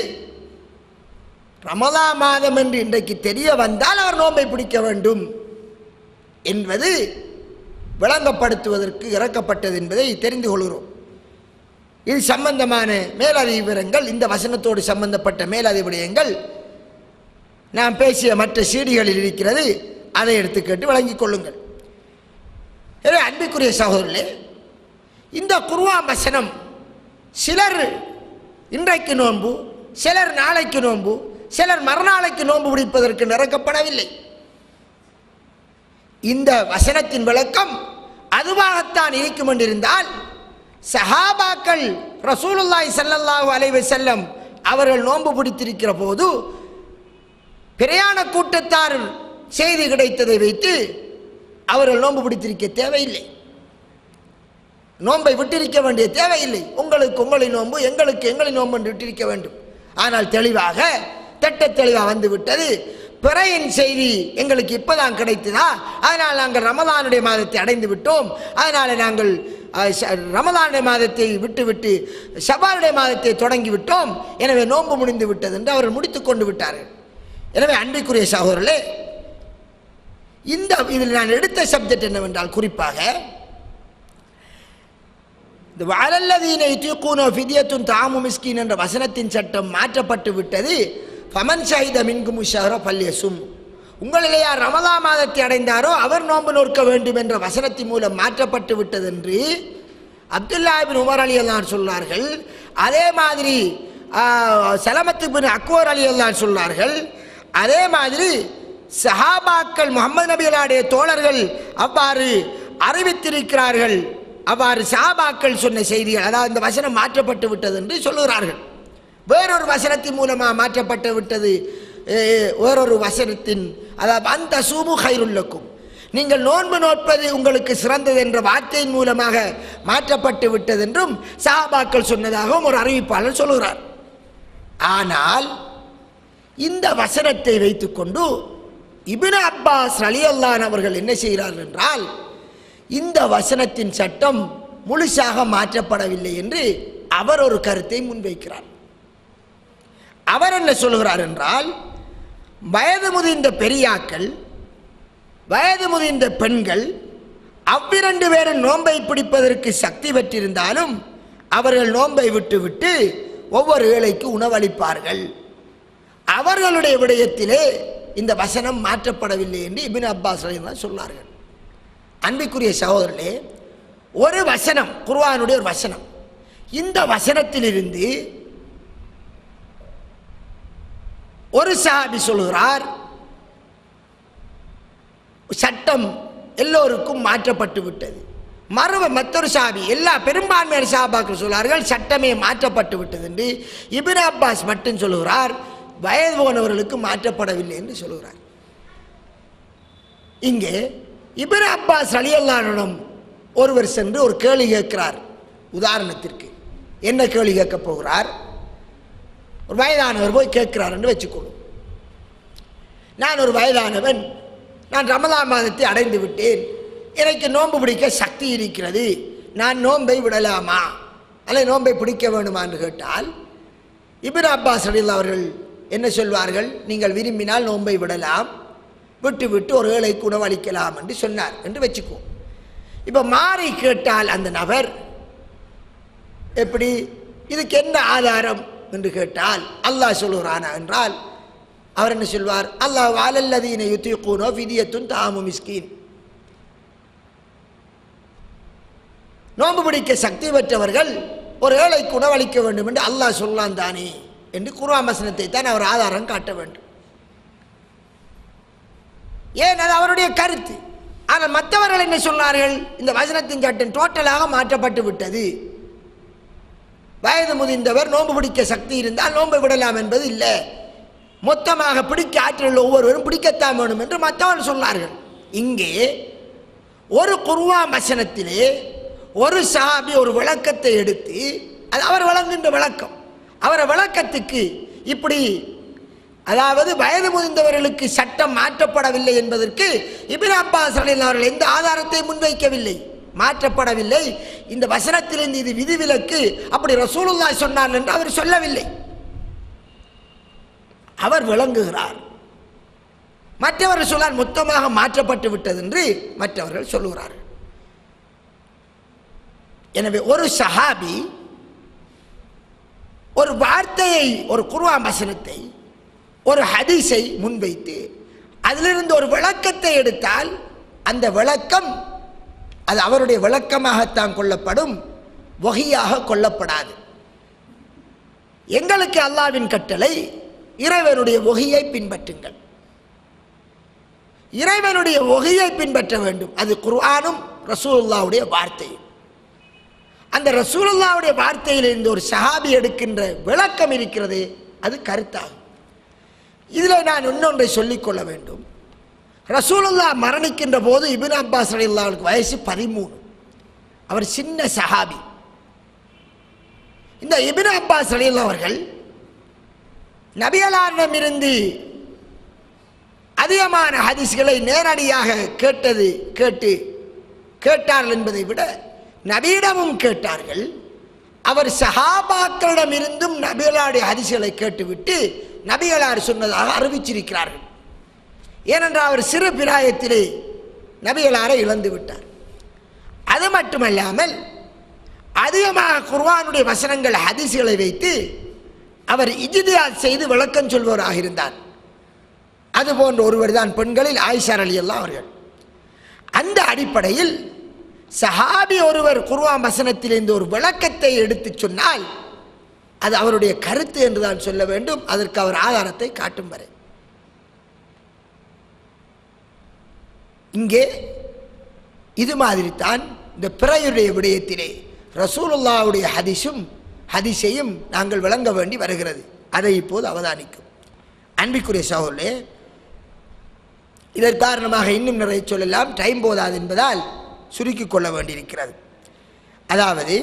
ரமலா மாதம் என்று இன்றைக்கு தெரிய வந்தால் அவர் நோன்பை பிடிக்க வேண்டும் என்பது விளங்கப்படுத்துவதற்கு இறக்கப்பட்டது என்பதை தெரிந்து கொள்கிறோம் இது சம்பந்தமான மேலதிக விவரங்கள் இந்த வசனத்தோடு சம்பந்தப்பட்ட மேலதிக விடயங்கள் நான் பேசிய மற்ற சீடிகளில் இருக்கிறது அதை எடுத்து கேட்டு விளங்கிக் கொள்ளுங்கள் எனவே அன்பிற்குரிய சகோதரர்களே இந்த குருவான் வசனம் சிலர் இன்றைக்கு நோன்பு சிலர் நாளைக்கு நோன்பு சிலர் மறுநாளைக்கு நோன்பு பிடிப்பதற்கு நிறக்கப்படவில்லை இந்த வசனத்தின் விளக்கம் அதுவாகத்தான் இருக்கும் என்றிருந்தால் சஹாபாக்கள் ரசூலுல்லாஹி ஸல்லல்லாஹு அலைஹி வஸல்லம் அவர்கள் நோன்பு பிடித்திருக்கிற போது பிரயாண கூட்டத்தார் செய்தி கிடைத்ததை வைத்து அவர்கள் நோன்பு பிடித்திருக்க தேவையில்லை நோன்பை விட்டிருக்க வேண்டிய தேவையில்லை உங்களுக்கு உங்களின் நோன்பு எங்களுக்கு எங்களின் நோன்பு என்று விட்டிருக்க வேண்டும் ஆனால் தெளிவாக திட்ட தெளிவாக வந்து விட்டது பிறையின் செய்தி எங்களுக்கு இப்பதான் கிடைத்ததா அதனால் நாங்கள் ரமலானுடைய மாதத்தை அடைந்து விட்டோம் அதனால் நாங்கள் அஹ், ஷ- ரமலானுடைய மாதத்தை விட்டுவிட்டு ஷபானுடைய மாதத்தை தொடங்கி விட்டோம் எனவே நோன்பு முடிந்து விட்டது என்று அவர்கள் முடித்துக் கொண்டு விட்டார்கள் எனவே அன்பிற்குரிய சகோதரர்களே இந்த இதில் நான் எடுத்த சப்ஜெக்ட் என்னவென்றால் குறிப்பாக இந்த வாழல்லதீன யுத்தியூனோ ஃபிதியத்துன் தாமு மிஸ்கின் என்ற வசனத்தின் சட்டம் மாற்றப்பட்டு விட்டது ஃபமன் ஷஹித மின்கும் ஷஹர பல்யசும் உங்களிலே யார் ரமலா மாதத்தை அடைந்தாரோ அவர் நோன்பு நோக்க வேண்டும் என்ற வசனத்தின் மூலம் மாற்றப்பட்டு விட்டது என்று அப்துல்லா பின் உமர் அலி அல்லான் சொன்னார்கள் அதே மாதிரி சலமத்து பின் அக்வர் அலி அல்லான் சொன்னார்கள் அதே மாதிரி சஹாபாக்கள் முகமது நபிகளாடைய தோழர்கள் அவ்வாறு அறிவித்திருக்கிறார்கள் அவ்வாறு சஹாபாக்கள் சொன்ன செய்திகள் அதாவது இந்த வசனம் மாற்றப்பட்டு விட்டது என்று சொல்லுகிறார்கள் வேறொரு வசனத்தின் மூலமாக மாற்றப்பட்டு விட்டது அஹ், வேறொரு வசனத்தின் அதாவது அந்த சூமு ஹைருல்லக்கும் நீங்கள் நோன்பு நோட்பது உங்களுக்கு சிறந்தது என்ற வார்த்தையின் மூலமாக மாற்றப்பட்டு விட்டது என்றும் சஹாபாக்கள் சொன்னதாகவும் ஒரு அறிவிப்பாளர் சொல்லுகிறார் ஆனால் இந்த வசனத்தை வைத்துக்கொண்டு இப்னு அப்பாஸ் ரலியல்லான் அவர்கள் என்ன செய்கிறார்கள் என்றால் இந்த வசனத்தின் சட்டம் முழுசாக மாற்றப்படவில்லை என்று அவர் ஒரு கருத்தை முன்வைக்கிறார் அவர் என்ன சொல்கிறார் என்றால் வயது முதிர்ந்த பெரியாக்கள் வயது முதிர்ந்த பெண்கள் அவ்விரண்டு பேரும் நோன்பை பிடிப்பதற்கு சக்தி பெற்றிருந்தாலும் அவர்கள் நோன்பை விட்டுவிட்டு ஒவ்வொரு ஏழைக்கு உணவளிப்பார்கள் அவர்களுடைய விடயத்திலே இந்த வசனம் மாற்றப்படவில்லை என்று இபின் அப்பாஸ் ரலியல்லாஹு சொன்னார்கள் அன்பிற்குரிய சகோதரர்களே ஒரு வசனம் குர்ஆனுடைய ஒரு வசனம் இந்த வசனத்திலிருந்து ஒரு சாபி சொல்கிறார் சட்டம் எல்லோருக்கும் மாற்றப்பட்டு விட்டது மறுவ மற்றொரு சாபி எல்லா பெரும்பான்மையான சாபாக்கள் சொல்கிறார்கள் சட்டமே மாற்றப்பட்டு விட்டது என்று இபின் அப்பாஸ் மட்டும் சொல்கிறார் வயது போனவர்களுக்கு மாற்றப்படவில்லை என்று சொல்கிறார் இங்கே இபின் அப்பாஸ் அலியல்லானிடம் ஒருவர் சென்று ஒரு கேள்வி கேட்கிறார் உதாரணத்திற்கு என்ன கேள்வி கேட்கப் போகிறார் ஒரு வயதானவர் போய் கேட்கிறார் என்று வச்சுக்கொள்ளும் நான் ஒரு வயதானவன் நான் ரமலான் மாதத்தை அடைந்து விட்டேன் எனக்கு நோன்பு பிடிக்க சக்தி இருக்கிறது நான் நோன்பை விடலாமா அல்லது நோன்பை பிடிக்க வேண்டுமா என்று கேட்டால் இபின் அப்பாஸ் அலில் அவர்கள் என்ன சொல்வார்கள் நீங்கள் விரும்பினால் நோன்பை விடலாம் விட்டு விட்டு ஒரு ஏழைக்கு உணவளிக்கலாம் என்று சொன்னார் என்று வச்சுக்கோ இப்போ மாறி கேட்டால் அந்த நபர் எப்படி இதுக்கு என்ன ஆதாரம் என்று கேட்டால் அல்லாஹ் சொல்லுகிறானா என்றால் அவர் என்ன சொல்வார் அல்லாஹ் வாலல்லதீன யுத்தியூனோ ஃபிதியத்துன் தாமு மிஸ்கீன் நோன்பு பிடிக்க சக்தி பெற்றவர்கள் ஒரு ஏழைக்கு உணவளிக்க வேண்டும் என்று அல்லாஹ் சொல்லலாம் தானே என்று குர்ஆன் வசனத்தை தான் அவர் ஆதாரம் காட்ட வேண்டும் ஏன் அது அவருடைய கருத்து ஆனால் மற்றவர்கள் என்ன சொன்னார்கள் இந்த வசனத்தின் சட்டம் டோட்டலாக மாற்றப்பட்டு விட்டது வயது முதிர்ந்தவர் நோன்பு பிடிக்க சக்தி இருந்தால் நோன்பை விடலாம் என்பது இல்லை மொத்தமாக பிடிக்க ஆற்றல் ஒவ்வொருவரும் பிடிக்கத்தான் வேணும் என்று மற்றவர்கள் சொன்னார்கள் இங்கே ஒரு குருவா வசனத்திலே ஒரு சாபி ஒரு விளக்கத்தை எடுத்து அது அவர் வழங்குகின்ற விளக்கம் அவரை விளக்கத்துக்கு இப்படி அதாவது வயது முதிர்ந்தவர்களுக்கு சட்டம் மாற்றப்படவில்லை என்பதற்கு இபின் அப்பாஸ் அலில் அவர்கள் எந்த ஆதாரத்தை முன்வைக்கவில்லை மாற்றப்படவில்லை இந்த வசனத்திலிருந்து இது விதிவிலக்கு அப்படி ரசூலுல்லாஹ் சொன்னார் என்று அவர் சொல்லவில்லை அவர் விளங்குகிறார் மற்றவர்கள் சொல்லார் மொத்தமாக மாற்றப்பட்டு விட்டது என்று மற்றவர்கள் சொல்லுகிறார்கள் எனவே ஒரு சஹாபி ஒரு வார்த்தையை ஒரு குர்ஆ வசனத்தை ஒரு ஹதீஸை முன்வைத்து அதிலிருந்து ஒரு விளக்கத்தை எடுத்தால் அந்த விளக்கம் அது அவருடைய விளக்கமாகத்தான் கொள்ளப்படும் வகையாக கொள்ளப்படாது எங்களுக்கு அல்லாவின் கட்டளை இறைவனுடைய ஒகையை பின்பற்றுங்கள் இறைவனுடைய ஒகையை பின்பற்ற வேண்டும் அது குர்ஆனும் ரசூலுல்லாவுடைய வார்த்தையும் அந்த ரசூலுல்லாவுடைய வார்த்தையிலிருந்து ஒரு சஹாபி எடுக்கின்ற விளக்கம் இருக்கிறது அது கருத்தாகும் இதில் நான் இன்னொன்றை சொல்லிக்கொள்ள வேண்டும் ரசூலுல்லா மரணிக்கின்ற போது இபின் அப்பாஸ் அலில்லாவுக்கு வயசு பதிமூணு அவர் சின்ன சஹாபி இந்த இபின் அப்பாஸ் அலில்லா அவர்கள் நபியலாரிடமிருந்து அதிகமான ஹதீஸ்களை நேரடியாக கேட்டது கேட்டு கேட்டார்கள் என்பதை விட நபியிடமும் கேட்டார்கள் அவர் சஹாபாக்களிடமிருந்தும் நபிகளாருடைய ஹதீஸ்களை கேட்டுவிட்டு நபிகளார் சொன்னதாக அறிவிச்சிருக்கிறார்கள் ஏனென்றால் அவர் சிறு பிராயத்திலே நபிகளாரை இழந்து விட்டார் அது மட்டுமல்லாமல் அதிகமாக குர்ஆனுடைய வசனங்கள் ஹதீஸ்களை வைத்து அவர் இஜிதியாத் செய்து விளக்கம் சொல்பவராக இருந்தார் அதுபோன்ற ஒருவர் தான் பெண்களில் ஆயிஷார் அலி அல்லா அவர்கள் அந்த அடிப்படையில் சஹாபி ஒருவர் குர்ஆன் வசனத்திலிருந்து ஒரு விளக்கத்தை எடுத்துச் சொன்னால் அது அவருடைய கருத்து என்று தான் சொல்ல வேண்டும் அதற்கு அவர் ஆதாரத்தை காட்டும் வரை இங்கே இது மாதிரி தான் இந்த பிறையுடைய விடயத்திலே ரசூலுல்லாவுடைய ஹதீஸும் ஹதீஸையும் நாங்கள் விளங்க வேண்டி வருகிறது அதை இப்போது அவதானிக்கும் அன்பிற்குரிய சகோதரே இதன் காரணமாக இன்னும் நிறைய சொல்லலாம் டைம் போதாது என்பதால் சுருக்கிக் கொள்ள வேண்டியிருக்கிறது அதாவது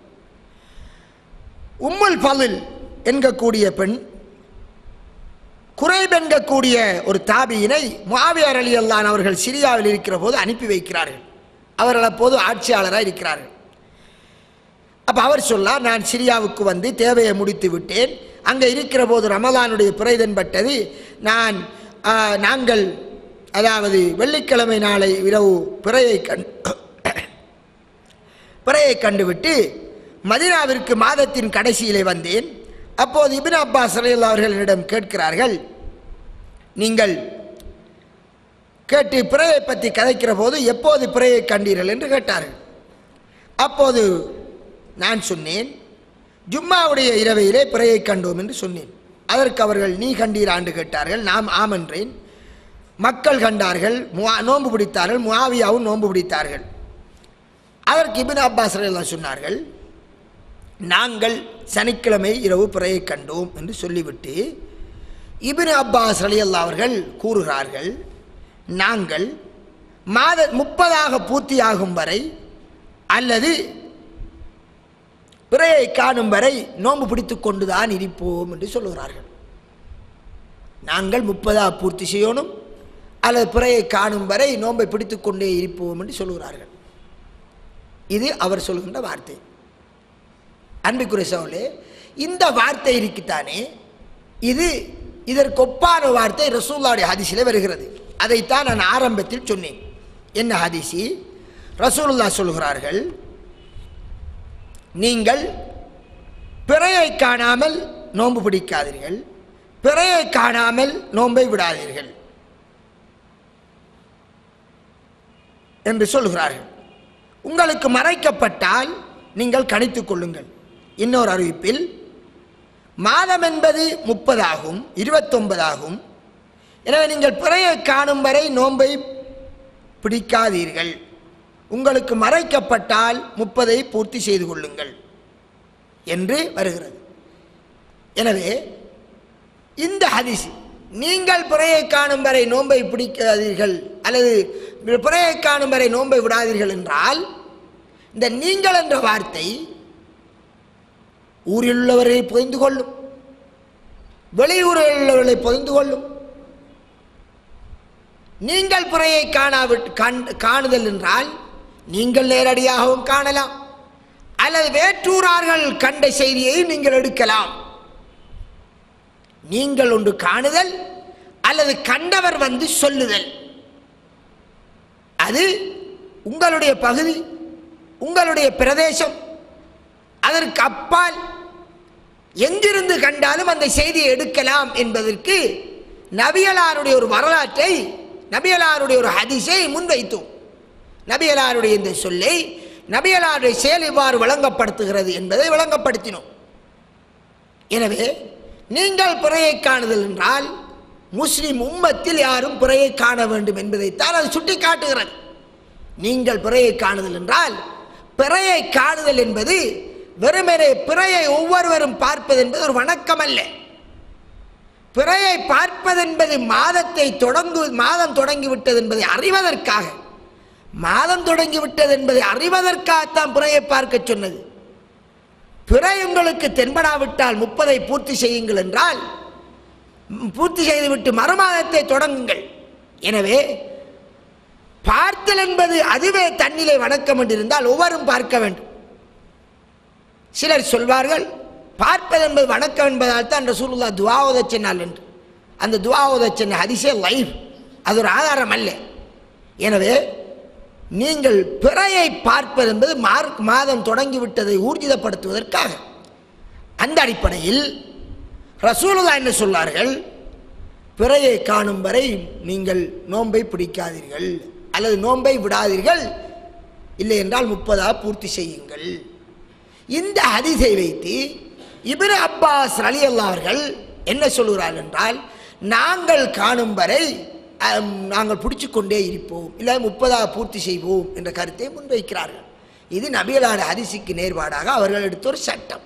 உம்முல் ஃபலில் என்கக்கூடிய பெண் குறைப் என்கக்கூடிய ஒரு தாபியினை முஆவியர் அலி அல்லான் அவர்கள் சிரியாவில் இருக்கிற போது அனுப்பி வைக்கிறார்கள் அவர்கள் அப்போது ஆட்சியாளராக இருக்கிறார்கள் அப்போ அவர் சொன்னார் நான் சிரியாவுக்கு வந்து தேவையை முடித்து விட்டேன் அங்கே இருக்கிற போது ரமலானுடைய பிறை தென்பட்டது நான் ஆ, நாங்கள் அதாவது வெள்ளிக்கிழமை நாளை இரவு பிறையை கண் பிறையை கண்டுவிட்டு மதினாவிற்கு மாதத்தின் கடைசியிலே வந்தேன் அப்போது இபின் அப்பாஸ் ரலியல்லாஹு அவர்கள் என்னிடம் கேட்கிறார்கள் நீங்கள் கேட்டு பிறையை பற்றி கதைக்கிற போது எப்போது பிறையை கண்டீர்கள் என்று கேட்டார்கள் அப்போது நான் சொன்னேன் ஜும்மாவுடைய இரவையிலே பிறையை கண்டோம் என்று சொன்னேன் அதற்கு அவர்கள் நீ கண்டீரா என்று கேட்டார்கள் நாம் ஆமென்றேன் மக்கள் கண்டார்கள் முவா- நோன்பு பிடித்தார்கள் முஆவியாவும் நோன்பு பிடித்தார்கள் அதற்கு இபின் அப்பாஸ் எல்லாம் சொன்னார்கள் நாங்கள் சனிக்கிழமை இரவு பிறையை கண்டோம் என்று சொல்லிவிட்டு இபின் அப்பாஸ் அலி அவர்கள் கூறுகிறார்கள் நாங்கள் மாத முப்பதாக பூர்த்தியாகும் வரை அல்லது பிறையை காணும் வரை நோன்பு பிடித்துக் கொண்டுதான் இருப்போம் என்று சொல்லுகிறார்கள் நாங்கள் முப்பதாக பூர்த்தி செய்யணும் அல்லது பிறையை காணும் வரை நோன்பை பிடித்துக் கொண்டே இருப்போம் என்று சொல்லுகிறார்கள் இது அவர் சொல்கின்ற வார்த்தை அன்பிற்குரிய சோழே இந்த வார்த்தை இருக்குத்தானே இது இதற்கு ஒப்பான வார்த்தை ரசூல்லாவுடைய ஹதீஸிலே வருகிறது அதைத்தான் நான் ஆரம்பத்தில் சொன்னேன் என்ன ஹதீசி ரசூலுல்லா சொல்கிறார்கள் நீங்கள் பிறையை காணாமல் நோன்பு பிடிக்காதீர்கள் பிறையை காணாமல் நோன்பை விடாதீர்கள் என்று சொல்கிறார்கள் உங்களுக்கு மறைக்கப்பட்டால் நீங்கள் கணித்துக் கொள்ளுங்கள் இன்னொரு அறிவிப்பில் மாதம் என்பது முப்பதாகும் இருபத்தொன்பதாகும் எனவே நீங்கள் பிறையை காணும் வரை நோன்பை பிடிக்காதீர்கள் உங்களுக்கு மறைக்கப்பட்டால் முப்பதை பூர்த்தி செய்து கொள்ளுங்கள் என்று வருகிறது எனவே இந்த ஹதீஸ் நீங்கள் பிறையை காணும் வரை நோன்பை பிடிக்காதீர்கள் அல்லது பிறையை காணும் வரை நோன்பை விடாதீர்கள் என்றால் இந்த நீங்கள் என்ற வார்த்தை ஊரில் உள்ளவர்களை புரிந்து கொள்ளும் வெளியூரில் உள்ளவர்களை புரிந்து கொள்ளும் நீங்கள் பிறையை காணாவிட் கண் காணுதல் என்றால் நீங்கள் நேரடியாகவும் காணலாம் அல்லது வேற்றூரார்கள் கண்ட செய்தியை நீங்கள் எடுக்கலாம் நீங்கள் ஒன்று காணுதல் அல்லது கண்டவர் வந்து சொல்லுதல் அது உங்களுடைய பகுதி உங்களுடைய பிரதேசம் அதற்கு அப்பால் எங்கிருந்து கண்டாலும் அந்த செய்தியை எடுக்கலாம் என்பதற்கு நபியலாருடைய ஒரு வரலாற்றை நபியலாருடைய ஒரு ஹதீஸை முன்வைத்தோம் நபியலாருடைய இந்த சொல்லை நபியலாருடைய செயல் இவ்வாறு விளங்கப்படுத்துகிறது என்பதை விளங்கப்படுத்தினோம் எனவே நீங்கள் பிறையை காணுதல் என்றால் முஸ்லிம் உம்மத்தில் யாரும் பிறையை காண வேண்டும் என்பதைத்தான் அது சுட்டி காட்டுகிறது நீங்கள் பிறையை காணுதல் என்றால் பிறையை காணுதல் என்பது வெறுமனே பிறையை ஒவ்வொருவரும் பார்ப்பது என்பது ஒரு வணக்கம் அல்ல பிறையை பார்ப்பதென்பது மாதத்தை தொடங்கு மாதம் தொடங்கிவிட்டது என்பதை அறிவதற்காக மாதம் தொடங்கிவிட்டது என்பதை அறிவதற்காகத்தான் பிறையை பார்க்க சொன்னது பிறை உங்களுக்கு தென்படாவிட்டால் முப்பதை பூர்த்தி செய்யுங்கள் என்றால் ம், பூர்த்தி செய்துவிட்டு மறுமாதத்தை தொடங்குங்கள் எனவே பார்த்தல் என்பது அதுவே தன்னிலை வணக்கம் என்று இருந்தால் ஒவ்வொரும் பார்க்க வேண்டும் சிலர் சொல்வார்கள் பார்ப்பது என்பது வணக்கம் என்பதால் தான் ரசூலுல்லா துவா ஓதச் சொன்னால் என்று அந்த துவா ஓதச் சொன்ன ஹதிசே லைஃப் அது ஒரு ஆதாரம் அல்ல எனவே நீங்கள் பிறையை பார்ப்பது என்பது மார்க் மாதம் தொடங்கிவிட்டதை ஊர்ஜிதப்படுத்துவதற்காக அந்த அடிப்படையில் ரசூலுல்லா என்ன சொன்னார்கள் பிறையை காணும் வரை நீங்கள் நோன்பை பிடிக்காதீர்கள் அல்லது நோன்பை விடாதீர்கள் இல்லை என்றால் முப்பதா பூர்த்தி செய்யுங்கள் இந்த ஹதீஸை வைத்து இப்னு அப்பாஸ் அலி அவர்கள் என்ன சொல்கிறார்கள் என்றால் நாங்கள் காணும் வரை அம், நாங்கள் பிடிச்சு கொண்டே இருப்போம் இல்லை முப்பதா பூர்த்தி செய்வோம் என்ற கருத்தை முன்வைக்கிறார்கள் இது நபியலான ஹதீஸுக்கு நேர்பாடாக அவர்கள் எடுத்த ஒரு சட்டம்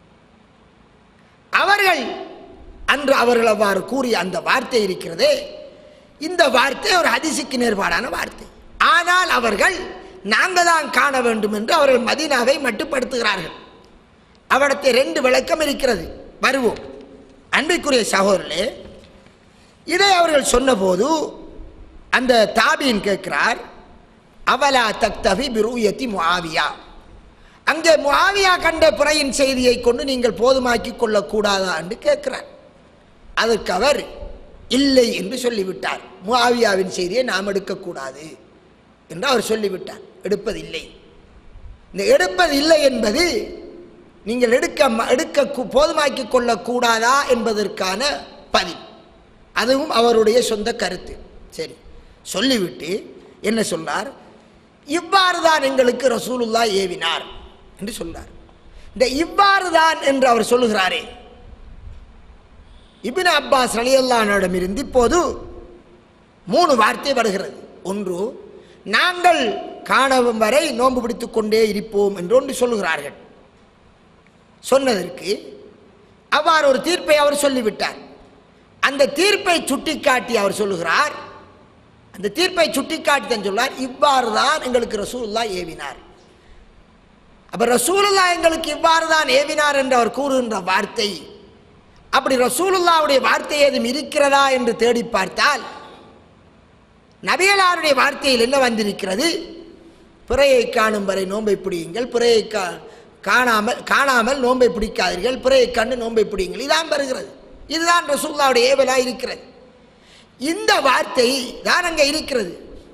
அவர்கள் அன்று அவர்கள் அவ்வாறு கூறிய அந்த வார்த்தை இருக்கிறதே இந்த வார்த்தை ஒரு ஹதீஸுக்கு நேர்பாடான வார்த்தை ஆனால் அவர்கள் நாங்கள் தான் காண வேண்டும் என்று அவர்கள் மதீனாவை மட்டுப்படுத்துகிறார்கள் அவடத்தை ரெண்டு விளக்கம் இருக்கிறது வருவோம் அன்பிற்குரிய சகோதரர்களே இதை அவர்கள் சொன்னபோது அந்த தாபியின் கேட்கிறார் அவலா தக்தபி பிரூயத்தி முஆவியா அங்கே முஆவியா கண்ட பிறையின் செய்தியை கொண்டு நீங்கள் போதுமாக்கி கொள்ளக்கூடாதா என்று கேட்கிறார் அதற்கு அவர் இல்லை என்று சொல்லிவிட்டார் முஆவியாவின் செய்தியை நாம் எடுக்கக்கூடாது என்று அவர் சொல்லிவிட்டார் எடுப்பதில்லை இந்த எடுப்பதில்லை என்பது நீங்கள் எடுக்க ம- எடுக்க கு- போதுமாக்கி கொள்ளக்கூடாதா என்பதற்கான பதில் அதுவும் அவருடைய சொந்த கருத்து சரி சொல்லிவிட்டு என்ன சொன்னார் இவ்வாறு தான் எங்களுக்கு ரசூலுல்லா ஏவினார் என்று சொன்னார் இந்த இவ்வாறு தான் என்று அவர் சொல்லுகிறாரே இபின் அப்பாஸ் அலியல்லானிடமிருந்து இப்போது மூணு வார்த்தை வருகிறது ஒன்று நாங்கள் காணவும் வரை நோன்பு பிடித்துக் கொண்டே இருப்போம் என்று ஒன்று சொல்லுகிறார்கள் சொன்னதற்கு அவ்வாறு ஒரு தீர்ப்பை அவர் சொல்லிவிட்டார் அந்த தீர்ப்பை சுட்டிக்காட்டி அவர் சொல்லுகிறார் அந்த தீர்ப்பை சுட்டிக்காட்டி தான் சொல்லார் இவ்வாறு தான் எங்களுக்கு ரசூலுல்லா ஏவினார் அப்ப ரசூலுல்லா எங்களுக்கு இவ்வாறு தான் ஏவினார் என்று அவர் கூறுகின்ற வார்த்தை அப்படி ரசூலுல்லாவுடைய வார்த்தை ஏதும் இருக்கிறதா என்று தேடி பார்த்தால் நபியலாருடைய வார்த்தையில் என்ன வந்திருக்கிறது பிறையை காணும் வரை நோன்பை பிடியுங்கள் பிறையை கா காணாமல் காணாமல் நோன்பை பிடிக்காதீர்கள் பிறையை கண்டு நோன்பை பிடியுங்கள் இதான் வருகிறது இதுதான் ரசூல்லாவுடைய ஏவலா இருக்கிறது இந்த வார்த்தை தான் அங்கே இருக்கிறது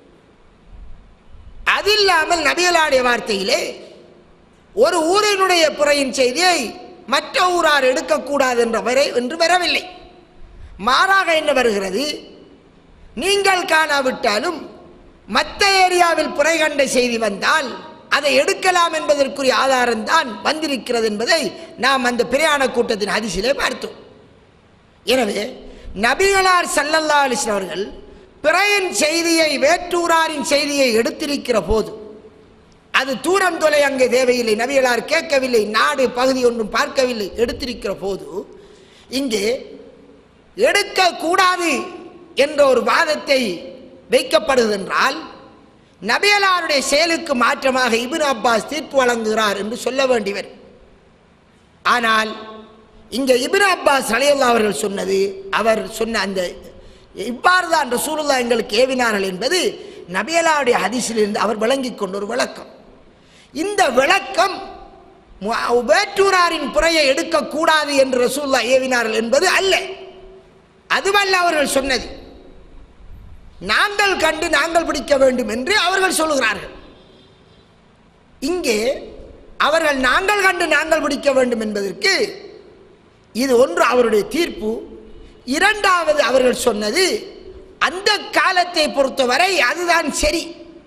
அது இல்லாமல் நபியலாடைய வார்த்தையிலே ஒரு ஊரினுடைய புறையின் செய்தியை மற்ற ஊரார் எடுக்கக்கூடாது என்ற வரை என்று வரவில்லை மாறாக என்ன வருகிறது நீங்கள் காணாவிட்டாலும் மற்ற ஏரியாவில் புரை கண்ட செய்தி வந்தால் அதை எடுக்கலாம் என்பதற்குரிய ஆதாரம் தான் வந்திருக்கிறது என்பதை நாம் அந்த பிரயாண கூட்டத்தின் ஹதீஸிலே பார்த்தோம் எனவே நபிகளார் சல்லல்லா அலிஸ்லாம் அவர்கள் பிறையின் செய்தியை வேற்றூராரின் செய்தியை எடுத்திருக்கிற போது அது தூரம் தொலை அங்கே தேவையில்லை நபிகளார் கேட்கவில்லை நாடு பகுதி ஒன்றும் பார்க்கவில்லை எடுத்திருக்கிற போது இங்கே எடுக்கக்கூடாது என்ற ஒரு வாதத்தை வைக்கப்படுவதென்றால் நபியலாருடைய செயலுக்கு மாற்றமாக இப்னு அப்பாஸ் தீர்ப்பு வழங்குகிறார் என்று சொல்ல வேண்டியவர் ஆனால் இங்கே இப்னு அப்பாஸ் அலியல்லா அவர்கள் சொன்னது அவர் சொன்ன அந்த இவ்வாறு தான் ரசூலுல்லா எங்களுக்கு ஏவினார்கள் என்பது நபியலாவுடைய ஹதீஸிலிருந்து அவர் விளங்கிக் கொண்ட ஒரு விளக்கம் இந்த விளக்கம் மு- வேற்றூராரின் புறையை எடுக்கக்கூடாது என்று ரசூல்லா ஏவினார்கள் என்பது அல்ல அதுவல்ல அவர்கள் சொன்னது நாங்கள் கண்டு நாங்கள் பிடிக்க வேண்டும் என்று அவர்கள் சொல்லுகிறார்கள் இங்கே அவர்கள் நாங்கள் கண்டு நாங்கள் பிடிக்க வேண்டும் என்பதற்கு இது ஒன்று அவருடைய தீர்ப்பு இரண்டாவது அவர்கள் சொன்னது அந்த காலத்தை பொறுத்தவரை அதுதான் சரி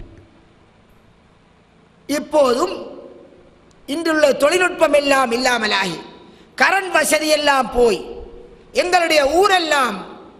இப்போதும் இன்றுள்ள தொழில்நுட்பம் எல்லாம் இல்லாமலாகி கரண்ட் வசதி எல்லாம் போய் எங்களுடைய ஊரெல்லாம்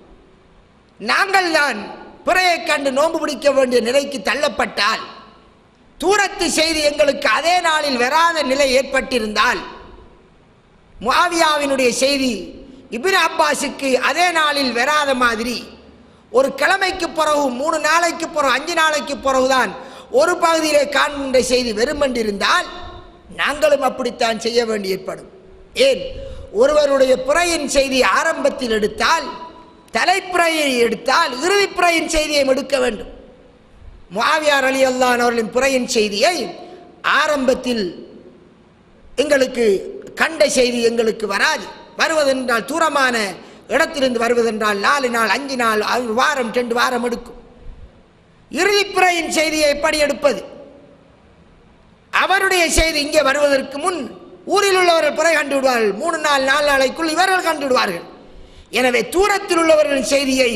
நாங்கள் தான் பிறையை கண்டு நோன்பு பிடிக்க வேண்டிய நிலைக்கு தள்ளப்பட்டால் தூரத்து செய்தி எங்களுக்கு அதே நாளில் வராத நிலை ஏற்பட்டிருந்தால் முஆவியாவினுடைய செய்தி இப்னு அப்பாஸுக்கு அதே நாளில் வராத மாதிரி ஒரு கிழமைக்கு பிறகு மூணு நாளைக்கு பிறகு அஞ்சு நாளைக்கு பிறகுதான் ஒரு பகுதியிலே காண்கின்ற செய்தி வெறுமென்றிருந்தால் நாங்களும் அப்படித்தான் செய்ய வேண்டி ஏற்படும் ஏன் ஒருவருடைய புறையின் செய்தி ஆரம்பத்தில் எடுத்தால் தலைப்புறையை எடுத்தால் இறுதிப்புறையின் செய்தியை எடுக்க வேண்டும் முஆவியார் அலி அல்லான் அவர்களின் புறையின் செய்தியை ஆரம்பத்தில் எங்களுக்கு கண்ட செய்தி எங்களுக்கு வராது வருவதென்றால் தூரமான இடத்திலிருந்து வருவதென்றால் நாலு நாள் அஞ்சு நாள் ஒரு வாரம் ரெண்டு வாரம் எடுக்கும் இறுதிப்புறையின் செய்தியை எப்படி எடுப்பது அவருடைய செய்தி இங்கே வருவதற்கு முன் ஊரில் உள்ளவர்கள் புறை கண்டு விடுவார்கள் மூணு நாள் நாலு நாளைக்குள் இவர்கள் கண்டு விடுவார்கள் எனவே தூரத்தில் உள்ளவர்களின் செய்தியை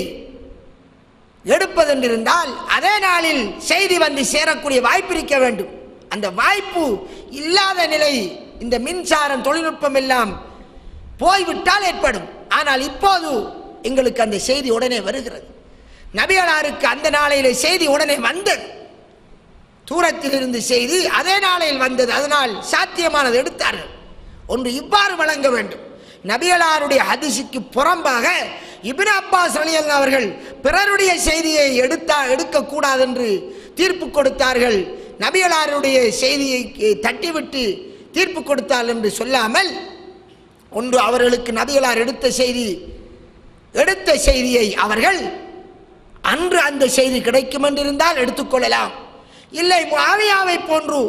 எடுப்பதென்றிருந்தால் அதே நாளில் செய்தி வந்து சேரக்கூடிய வாய்ப்பு இருக்க வேண்டும் அந்த வாய்ப்பு இல்லாத நிலை இந்த மின்சாரம் தொழில்நுட்பம் எல்லாம் போய்விட்டால் ஏற்படும் ஆனால் இப்போது எங்களுக்கு அந்த செய்தி உடனே வருகிறது நபிகளாருக்கு அந்த நாளையிலே செய்தி உடனே வந்தது தூரத்தில் இருந்து செய்தி அதே நாளையில் வந்தது அதனால் சாத்தியமானது எடுத்தார்கள் ஒன்று இவ்வாறு வழங்க வேண்டும் நபிகளாருடைய ஹதிசுக்கு புறம்பாக இப்னு அப்பாஸ் அலியல் அவர்கள் பிறருடைய செய்தியை எடுத்தா எடுக்கக்கூடாது என்று தீர்ப்பு கொடுத்தார்கள் நபிகளாருடைய செய்தியை தட்டிவிட்டு தீர்ப்பு கொடுத்தால் என்று சொல்லாமல் ஒன்று அவர்களுக்கு நபிகளார் எடுத்த செய்தி எடுத்த செய்தியை அவர்கள் அன்று அந்த செய்தி கிடைக்கும் என்றிருந்தால் எடுத்துக்கொள்ளலாம் இல்லை முஆவியாவை போன்று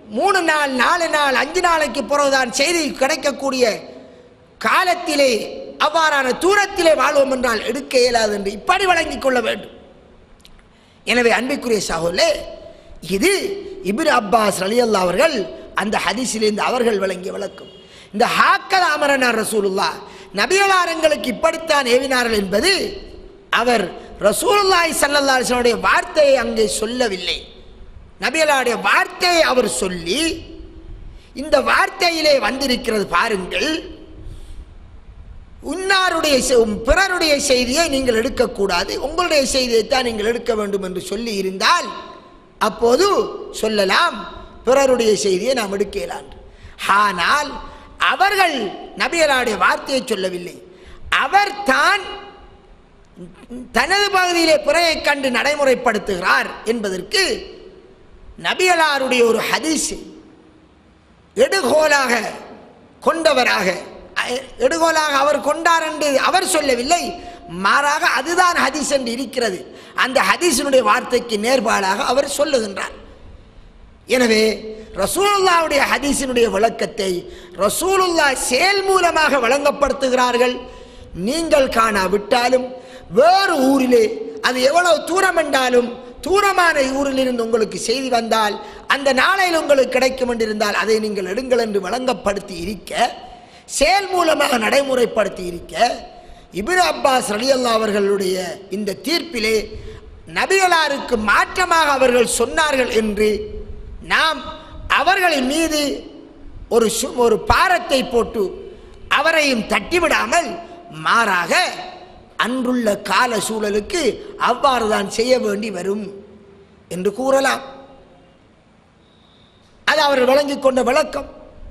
மூணு நாள் நாலு நாள் அஞ்சு நாளைக்கு பிறகுதான் செய்தி கிடைக்கக்கூடிய காலத்திலே அவ்வாறான தூரத்திலே வாழ்வோம் என்றால் எடுக்க இயலாது என்று இப்படி வழங்கிக் கொள்ள வேண்டும் எனவே அன்பிற்குரிய சகோலே இது இப்னு அப்பாஸ் ரலியல்லா அவர்கள் அந்த ஹதீஸிலிருந்து அவர்கள் வழங்கிய விளக்கம் இந்த ஹாக்கல் அமரனார் ரசூலுல்லா நபிகளாரங்களுக்கு இப்படித்தான் ஏவினார்கள் என்பது அவர் ரசூலுல்லாஹி ஸல்லல்லாஹு அலைஹி வஸல்லம் உடைய வார்த்தையை அங்கே சொல்லவில்லை நபிகளாருடைய வார்த்தையை அவர் சொல்லி இந்த வார்த்தையிலே வந்திருக்கிறது பாருங்கள் உன்னாருடைய செ- பிறருடைய செய்தியை நீங்கள் எடுக்கக்கூடாது உங்களுடைய செய்தியை தான் நீங்கள் எடுக்க வேண்டும் என்று சொல்லி இருந்தால் அப்போது சொல்லலாம் பிறருடைய செய்தியை நாம் எடுக்கலாம் ஆனால் அவர்கள் நபிகளாருடைய வார்த்தையை சொல்லவில்லை அவர் தான் தனது பகுதியிலே பிறையை கண்டு நடைமுறைப்படுத்துகிறார் என்பதற்கு நபிகளாருடைய ஒரு ஹதீஸ் எடுகோலாக கொண்டவராக அ- எடுகோலாக அவர் கொண்டார் என்று அவர் சொல்லவில்லை மாறாக அதுதான் ஹதீஸ் என்று இருக்கிறது அந்த ஹதீஸினுடைய வார்த்தைக்கு நேர்பாடாக அவர் சொல்லுகின்றார் எனவே ரசூலுல்லாவுடைய ஹதீஸினுடைய விளக்கத்தை ரசூலுல்லா செயல் மூலமாக வழங்கப்படுத்துகிறார்கள் நீங்கள் காணாவிட்டாலும் வேறு ஊரிலே அது எவ்வளவு தூரம் என்றாலும் தூரமான ஊரிலிருந்து உங்களுக்கு செய்தி வந்தால் அந்த நாளையில் உங்களுக்கு கிடைக்கும் என்றிருந்தால் அதை நீங்கள் எடுங்கள் என்று வழங்கப்படுத்தி இருக்க செயல் மூலமாக நடைமுறைப்படுத்தி இருக்க இப்னு அப்பாஸ் ரலியல்லா அவர்களுடைய இந்த தீர்ப்பிலே நபிகளாருக்கு மாற்றமாக அவர்கள் சொன்னார்கள் என்று நாம் அவர்களின் மீது ஒரு சு- ஒரு பாரத்தை போட்டு அவரையும் தட்டிவிடாமல் மாறாக அன்றுள்ள கால சூழலுக்கு அவ்வாறு தான் செய்ய வேண்டி வரும் என்று கூறலாம் அது அவர்கள் வழங்கிக் கொண்ட விளக்கம்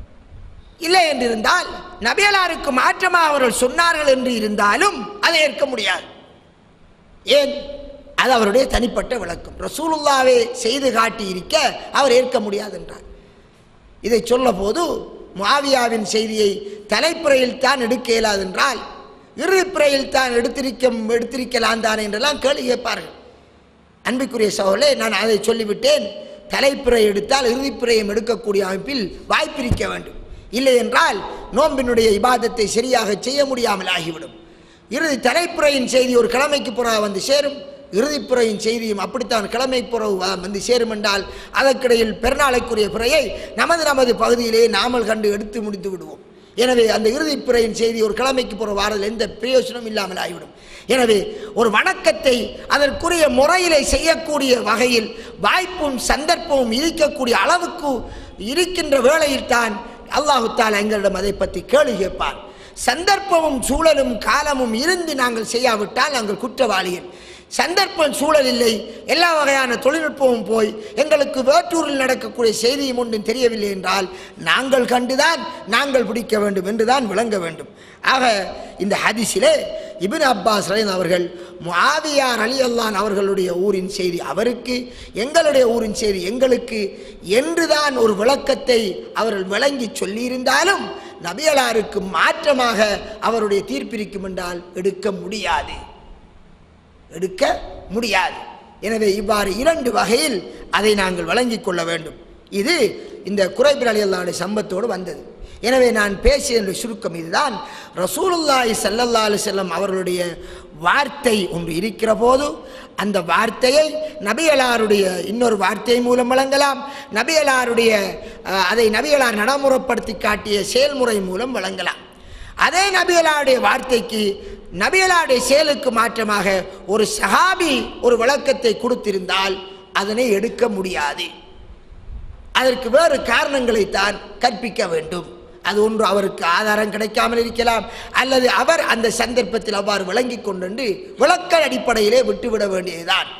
இல்லை என்றிருந்தால் நபியலாருக்கு மாற்றமாக அவர்கள் சொன்னார்கள் என்று இருந்தாலும் அதை ஏற்க முடியாது ஏன் அது அவருடைய தனிப்பட்ட விளக்கம் ரசூலுல்லாவே செய்து காட்டி இருக்க அவர் ஏற்க முடியாது என்றார் இதை சொல்ல போது முஆவியாவின் செய்தியை தலைப்புறையில் தான் எடுக்க இயலாது என்றால் இறுதிப்புறையில் தான் எடுத்திருக்க எடுத்திருக்கலாம் தான் என்றெல்லாம் கேள்வி கேட்பார்கள் அன்பிற்குரிய சகோதரே நான் அதை சொல்லிவிட்டேன் தலைப்புறை எடுத்தால் இறுதிப்புறையும் எடுக்கக்கூடிய அமைப்பில் வாய்ப்பிருக்க வேண்டும் இல்லை என்றால் நோம்பினுடைய இபாதத்தை சரியாக செய்ய முடியாமல் ஆகிவிடும் இறுதி தலைப்புறையின் செய்தி ஒரு கிழமைக்கு புறா வந்து சேரும் இறுதிப்புறையின் செய்தியும் அப்படித்தான் கிழமை புறவு வ- வந்து சேரும் என்றால் அதற்கிடையில் பெருநாளைக்குரிய பிறையை நமது நமது பகுதியிலே நாமல் கண்டு எடுத்து முடித்து விடுவோம் எனவே அந்த இறுதிப்பிறையின் செய்தி ஒரு கிழமைக்கு போகிற வாரத்தில் எந்த பிரயோஜனம் இல்லாமல் ஆகிவிடும் எனவே ஒரு வணக்கத்தை அதற்குரிய முறையிலே செய்யக்கூடிய வகையில் வாய்ப்பும் சந்தர்ப்பமும் இருக்கக்கூடிய அளவுக்கு இருக்கின்ற வேளையில் தான் அல்லாஹு தாலா எங்களிடம் அதை பற்றி கேள்வி கேட்பார் சந்தர்ப்பமும் சூழலும் காலமும் இருந்து நாங்கள் செய்யாவிட்டால் நாங்கள் குற்றவாளிகள் சந்தர்ப்பம் சூழல் இல்லை எல்லா வகையான தொழில்நுட்பமும் போய் எங்களுக்கு வேற்றூரில் நடக்கக்கூடிய செய்தியும் ஒன்றும் தெரியவில்லை என்றால் நாங்கள் கண்டுதான் நாங்கள் பிடிக்க வேண்டும் என்றுதான் விளங்க வேண்டும் ஆக இந்த ஹதீஸிலே இப்னு அப்பாஸ் ரலியல்லாஹு அவர்கள் முஆவியார் அலி அல்லான் அவர்களுடைய ஊரின் செய்தி அவருக்கு எங்களுடைய ஊரின் செய்தி எங்களுக்கு என்றுதான் ஒரு விளக்கத்தை அவர்கள் விளங்கி சொல்லியிருந்தாலும் நபியலாருக்கு மாற்றமாக அவருடைய தீர்ப்பிருக்கும் என்றால் எடுக்க முடியாது எடுக்க முடியாது எனவே இவ்வாறு இரண்டு வகையில் அதை நாங்கள் வழங்கிக் கொள்ள வேண்டும் இது இந்த குறைபிர் அலி அல்லாவுடைய சம்பத்தோடு வந்தது எனவே நான் பேசிய இந்த சுருக்கம் இதுதான் ரசூலுல்லாஹி ஸல்லல்லாஹு அலைஹி வஸல்லம் அவர்களுடைய வார்த்தை ஒன்று இருக்கிற போது அந்த வார்த்தையை நபியலாருடைய இன்னொரு வார்த்தை மூலம் வழங்கலாம் நபியலாருடைய அஹ், அதை நபியலார் நடைமுறைப்படுத்தி காட்டிய செயல்முறை மூலம் வழங்கலாம் அதே நபியலாருடைய வார்த்தைக்கு நபியலாருடைய செயலுக்கு மாற்றமாக ஒரு சஹாபி ஒரு விளக்கத்தை கொடுத்திருந்தால் அதனை எடுக்க முடியாது அதற்கு வேறு காரணங்களைத்தான் கற்பிக்க வேண்டும் அது ஒன்று அவருக்கு ஆதாரம் கிடைக்காமல் இருக்கலாம் அல்லது அவர் அந்த சந்தர்ப்பத்தில் அவ்வாறு விளங்கிக் கொண்டு விளக்க அடிப்படையிலே விட்டுவிட வேண்டியதுதான்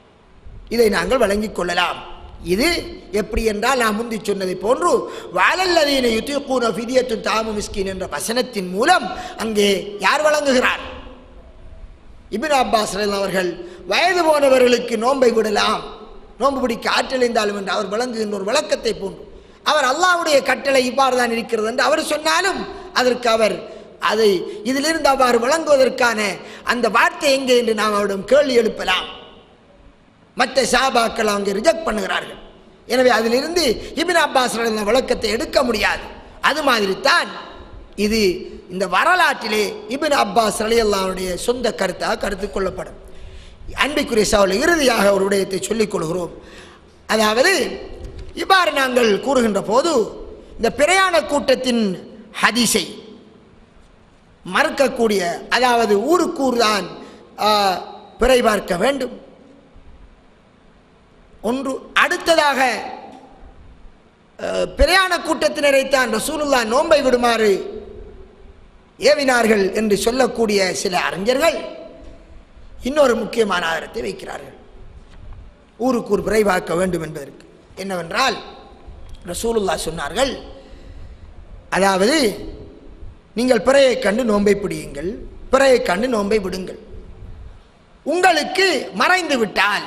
இதை நாங்கள் வழங்கிக் கொள்ளலாம் இது எப்படி என்றால் நான் முந்தி சொன்னதை போன்று வாழல்லதீன யுத்தியூன ஃபிதியத்து தாமு மிஸ்கின் என்ற வசனத்தின் மூலம் அங்கே யார் வழங்குகிறார் இபின் அப்பாஸ் ரலியல்லாஹு அவர்கள் வயது போனவர்களுக்கு நோன்பை விடலாம் நோன்பு பிடிக்க ஆற்றல் இருந்தாலும் என்று அவர் வழங்குகின்ற ஒரு விளக்கத்தை போன்று அவர் அல்லாஹ்வுடைய கட்டளை இவ்வாறு தான் இருக்கிறது என்று அவர் சொன்னாலும் அதற்கு அவர் அதை இதிலிருந்து அவ்வாறு வழங்குவதற்கான அந்த வார்த்தை எங்கே என்று நாம் அவரிடம் கேள்வி எழுப்பலாம் மற்ற சாபாக்கள் அவங்க ரிஜெக்ட் பண்ணுகிறார்கள் எனவே அதிலிருந்து இபின் அப்பாஸ் ரலியல்லாஹு விளக்கத்தை எடுக்க முடியாது அது மாதிரி தான் இது இந்த வரலாற்றிலே இபின் அப்பாஸ் ரலியல்லாவுடைய சொந்த கருத்தாக கருத்து கொள்ளப்படும் அன்பிற்குரிய சவுல் இறுதியாக ஒரு விடயத்தை சொல்லிக் கொள்கிறோம் அதாவது இவ்வாறு நாங்கள் கூறுகின்ற போது இந்த பிரயாண கூட்டத்தின் ஹதீஸை மறுக்கக்கூடிய அதாவது ஊருக்கூர் தான் ஆ, பிறை பார்க்க வேண்டும் ஒன்று அடுத்ததாக அஹ், பிரயாண கூட்டத்தினரை தான் ரசூலுல்லா நோன்பை விடுமாறு ஏவினார்கள் என்று சொல்லக்கூடிய சில அறிஞர்கள் இன்னொரு முக்கியமான ஆதாரத்தை வைக்கிறார்கள் ஊருக்கு ஒரு விரைவாக்க வேண்டும் என்பதற்கு என்னவென்றால் ரசூலுல்லா சொன்னார்கள் அதாவது நீங்கள் பிறையை கண்டு நோன்பை பிடியுங்கள் பிறையை கண்டு நோன்பை விடுங்கள் உங்களுக்கு மறைந்து விட்டால்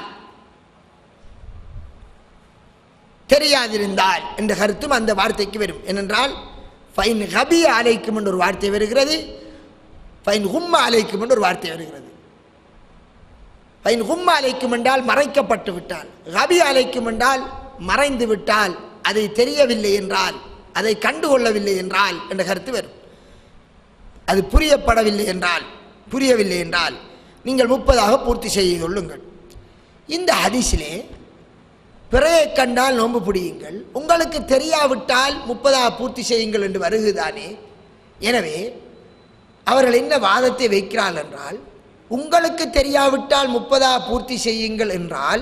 தெரியாதிருந்தால் என்ற கருத்தும் அந்த வார்த்தைக்கு வரும் ஏனென்றால் ஃபைன் ஹபி அலைக்கும் என்ற ஒரு வார்த்தை வருகிறது ஃபைன் ஹும் அலைக்கும் என்ற ஒரு வார்த்தை வருகிறது ஃபைன் ஹும் அலைக்கும் என்றால் மறைக்கப்பட்டு விட்டால் ஹபி அலைக்கும் என்றால் மறைந்து விட்டால் அதை தெரியவில்லை என்றால் அதை கண்டுகொள்ளவில்லை என்றால் என்ற கருத்து வரும் அது புரியப்படவில்லை என்றால் புரியவில்லை என்றால் நீங்கள் முப்பதாக பூர்த்தி செய்து கொள்ளுங்கள் இந்த ஹதீஸிலே பிறையை கண்டால் நோன்பு பிடியுங்கள் உங்களுக்கு தெரியாவிட்டால் முப்பதாக பூர்த்தி செய்யுங்கள் என்று வருகுதானே எனவே அவர்கள் என்ன வாதத்தை வைக்கிறார்கள் என்றால் உங்களுக்கு தெரியாவிட்டால் முப்பதாக பூர்த்தி செய்யுங்கள் என்றால்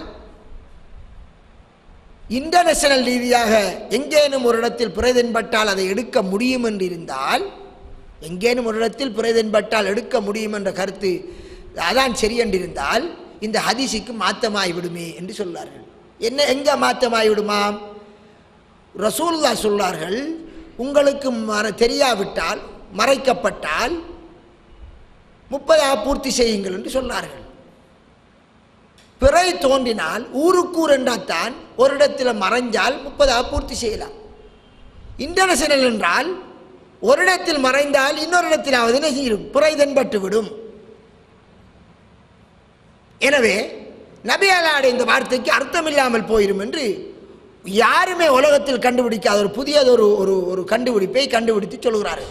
இன்டர்நேஷனல் ரீதியாக எங்கேனும் ஒரு இடத்தில் பிறை தென்பட்டால் அதை எடுக்க முடியும் என்று இருந்தால் எங்கேனும் ஒரு இடத்தில் பிறை தென்பட்டால் எடுக்க முடியும் என்ற கருத்து அதான் சரி என்றிருந்தால் இந்த ஹதீஸுக்கு மாத்தமாய் விடுமே என்று சொல்லார்கள் என்ன எங்க மாத்தமாய் விடுமாம் ரசூல்லா சொல்லார்கள் உங்களுக்கு மற தெரியாவிட்டால் மறைக்கப்பட்டால் முப்பதா பூர்த்தி செய்யுங்கள் என்று சொன்னார்கள் பிறை தோன்றினால் ஊருக்கூர் என்றால்தான் ஒரு இடத்துல மறைஞ்சால் முப்பதா பூர்த்தி செய்யலாம் இன்டர்நேஷனல் என்றால் ஒரு இடத்தில் மறைந்தால் இன்னொரு இடத்திலாவது என்ன செய்யும் பிறை தென்பட்டு விடும் எனவே நபியாலாட இந்த வார்த்தைக்கு அர்த்தம் இல்லாமல் போயிடும் என்று யாருமே உலகத்தில் கண்டுபிடிக்காத ஒரு புதியதொரு ஒரு ஒரு கண்டுபிடிப்பை கண்டுபிடித்து சொல்கிறார்கள்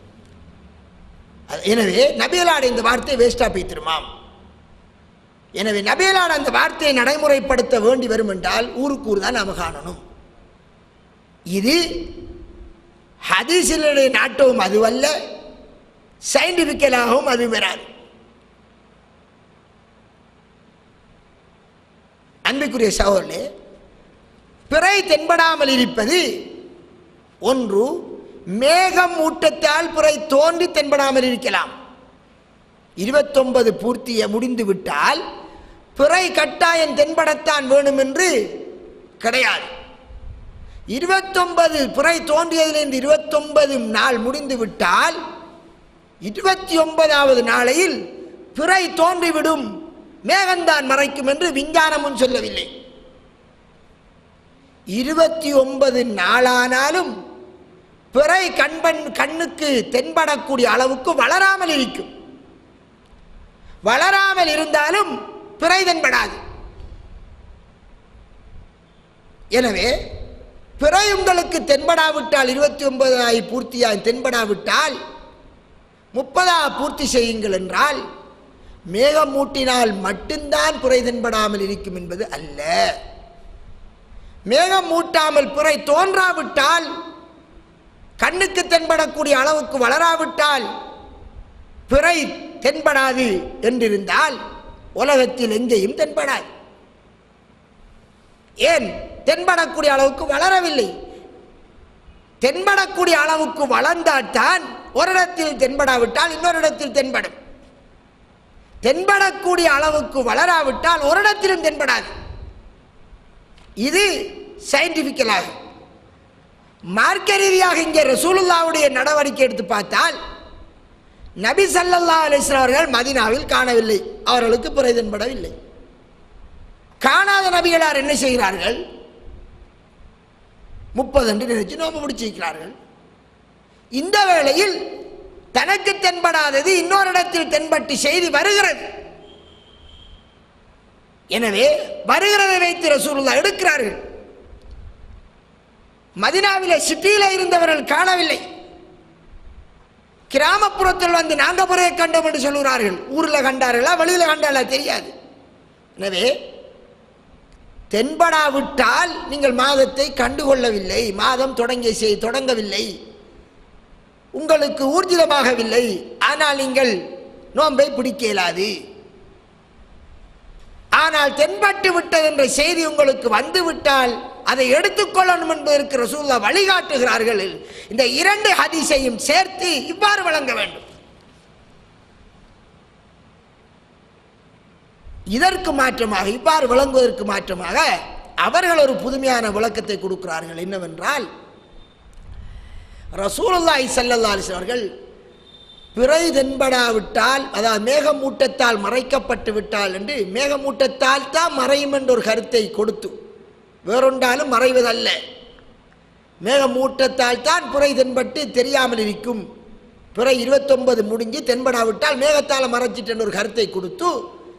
அது- எனவே நபியலாட இந்த வார்த்தை வேஸ்டாக போய்த்திருமாம் எனவே நபியலாட அந்த வார்த்தையை நடைமுறைப்படுத்த வேண்டி வரும் என்றால் ஊருக்கூர் தான் நாம் காணணும் இது ஹதீசிலுடைய நாட்டவும் அதுவல்ல சயின்டிஃபிக்கலாகவும் அது வராது அன்பிற்குரிய சகோதரே பிறை தென்படாமல் இருப்பது ஒன்று மேகம் ஊட்டத்தால் பிறை தோன்றி தென்படாமல் இருக்கலாம் இருபத்தொன்பது பூர்த்திய முடிந்து விட்டால் பிறை கட்டாயம் தென்படத்தான் வேணும் என்று கிடையாது இருபத்தொன்பது பிறை தோன்றியதிலிருந்து இருபத்தொன்பது நாள் முடிந்து விட்டால் இருபத்தி ஒன்பதாவது நாளையில் பிறை தோன்றிவிடும் மேகந்தான் மறைக்கும் என்று விஞ்ஞானமும் சொல்லவில்லை இருபத்தி ஒன்பது நாளானாலும் பிறை கண்பன் கண்ணுக்கு தென்படக்கூடிய அளவுக்கு வளராமல் இருக்கும் வளராமல் இருந்தாலும் பிறை தென்படாது எனவே பிறை உங்களுக்கு தென்படாவிட்டால் இருபத்தி ஒன்பதாய் பூர்த்தியாய் தென்படாவிட்டால் முப்பதா பூர்த்தி செய்யுங்கள் என்றால் மேகம் மூட்டினால் மட்டும்தான் பிறை தென்படாமல் இருக்கும் என்பது அல்ல மேகம் மூட்டாமல் பிறை தோன்றாவிட்டால் கண்ணுக்கு தென்படக்கூடிய அளவுக்கு வளராவிட்டால் பிறை தென்படாது என்றிருந்தால் உலகத்தில் எங்கேயும் தென்படாது ஏன் தென்படக்கூடிய அளவுக்கு வளரவில்லை தென்படக்கூடிய அளவுக்கு வளர்ந்தால்தான் ஒரு இடத்தில் தென்படாவிட்டால் இன்னொரு இடத்தில் தென்படும் தென்படக்கூடிய அளவுக்கு வளராவிட்டால் ஒரு இடத்திலும் தென்படாது இது சயின்டிபிக்கலாக மார்க்க ரீதியாக இங்கே ரசூலுல்லாவுடைய நடவடிக்கை எடுத்து பார்த்தால் நபி ஸல்லல்லாஹு அலைஹி வஸல்லம் அவர்கள் மதீனாவில் காணவில்லை அவர்களுக்கு பிறை தென்படவில்லை காணாத நபிகளார் என்ன செய்கிறார்கள் முப்பது என்று நினைச்சு நோம்பு பிடிச்சிருக்கிறார்கள் இந்த வேளையில் தனக்கு தென்படாதது இன்னொரு இடத்தில் தென்பட்டு செய்தி வருகிறது எனவே வருகிறதை வைத்து ரசூலுல்லா எடுக்கிறார்கள் மதினாவிலே சிட்டியில இருந்தவர்கள் காணவில்லை கிராமப்புறத்தில் வந்து நாங்க முறையை கண்டோம் என்று சொல்கிறார்கள் ஊர்ல கண்டார்களா வெளியில கண்டார்களா தெரியாது எனவே தென்படாவிட்டால் நீங்கள் மாதத்தை கண்டுகொள்ளவில்லை மாதம் தொடங்கிய செய் தொடங்கவில்லை உங்களுக்கு ஊர்ஜிதமாகவில்லை ஆனால் நீங்கள் நோன்பை பிடிக்க இயலாது ஆனால் தென்பட்டு விட்டது என்ற செய்தி உங்களுக்கு வந்து விட்டால் அதை எடுத்துக்கொள்ளணும் என்பதற்கு ரசூல்லா வழிகாட்டுகிறார்கள் இந்த இரண்டு ஹதீஸையும் சேர்த்து இவ்வாறு வழங்க வேண்டும் இதற்கு மாற்றமாக இவ்வாறு விளங்குவதற்கு மாற்றமாக அவர்கள் ஒரு புதுமையான விளக்கத்தை கொடுக்கிறார்கள் என்னவென்றால் ரசூலுல்லாஹி ஸல்லல்லாஹு அலைஹி வஸல்லம் அவர்கள் பிறை தென்படாவிட்டால் அதாவது மேகமூட்டத்தால் மறைக்கப்பட்டு விட்டால் என்று மேகமூட்டத்தால் தான் மறையும் என்ற ஒரு கருத்தை கொடுத்து வேறொன்றாலும் மறைவதல்ல மேகமூட்டத்தால் தான் பிறை தென்பட்டு தெரியாமல் இருக்கும் பிறை இருபத்தொன்பது முடிஞ்சு தென்படாவிட்டால் மேகத்தால் மறைச்சிட்டு ஒரு கருத்தை கொடுத்து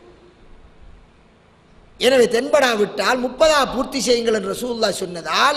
எனவே தென்படாவிட்டால் முப்பதா பூர்த்தி செய்யுங்கள் என்று ரசூலுல்லா சொன்னதால்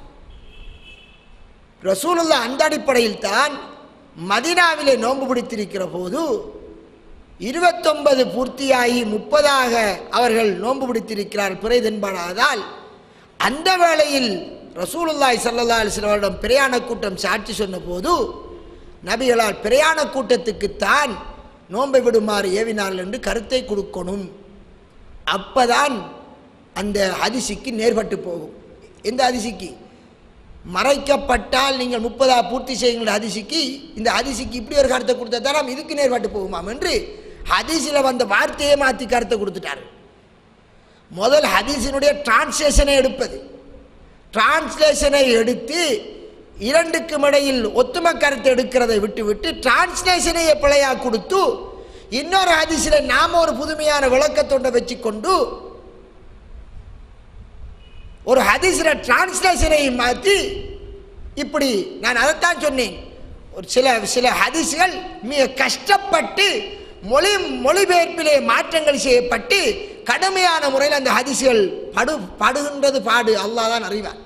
ரசூலுல்லா அந்த அடிப்படையில் தான் மதினாவிலே நோன்பு பிடித்திருக்கிற போது இருபத்தொன்பது பூர்த்தியாகி முப்பதாக அவர்கள் நோன்பு பிடித்திருக்கிறார் பிறை தென்படாததால் அந்த வேளையில் ரசூலுல்லாய் சல்லா அலிஸ்லவரிடம் பிரயாண கூட்டம் சாட்சி சொன்ன போது நபிகளால் பிரயாண கூட்டத்துக்குத்தான் நோன்பை விடுமாறு ஏவினார்கள் என்று கருத்தை கொடுக்கணும் அப்பதான் அந்த அதிசிக்கு நேர்பட்டு போகும் எந்த அதிசிக்கு மறைக்கப்பட்டால் நீங்கள் முப்பதா பூர்த்தி செய்யுங்கள் அதிசிக்கு இந்த அதிசிக்கு இப்படி ஒரு கருத்தை கொடுத்தா தான் நாம் இதுக்கு நேர்பட்டு போகுமாம் என்று ஹதீஸில் வந்த வார்த்தையை மாற்றி கருத்தை கொடுத்துட்டார் முதல் ஹதீஸினுடைய டிரான்ஸ்லேஷனை எடுப்பது டிரான்ஸ்லேஷனை எடுத்து இரண்டுக்கும் இடையில் ஒத்துமை கருத்து எடுக்கிறதை விட்டுவிட்டு டிரான்ஸ்லேஷனை பிழையா கொடுத்து இன்னொரு ஹதீஸில் நாம ஒரு புதுமையான விளக்கத்தொண்டை வச்சுக்கொண்டு ஒரு ஹதீஸில் டிரான்ஸ்லேஷனை மாற்றி இப்படி நான் அதைத்தான் சொன்னேன் ஒரு சில சில ஹதீஸ்கள் மிக கஷ்டப்பட்டு மொழி மொழிபெயர்ப்பிலே மாற்றங்கள் செய்யப்பட்டு கடுமையான முறையில் அந்த ஹதீஸ்கள் படு படுகின்றது பாடு அல்லாஹ் தான் அறிவார்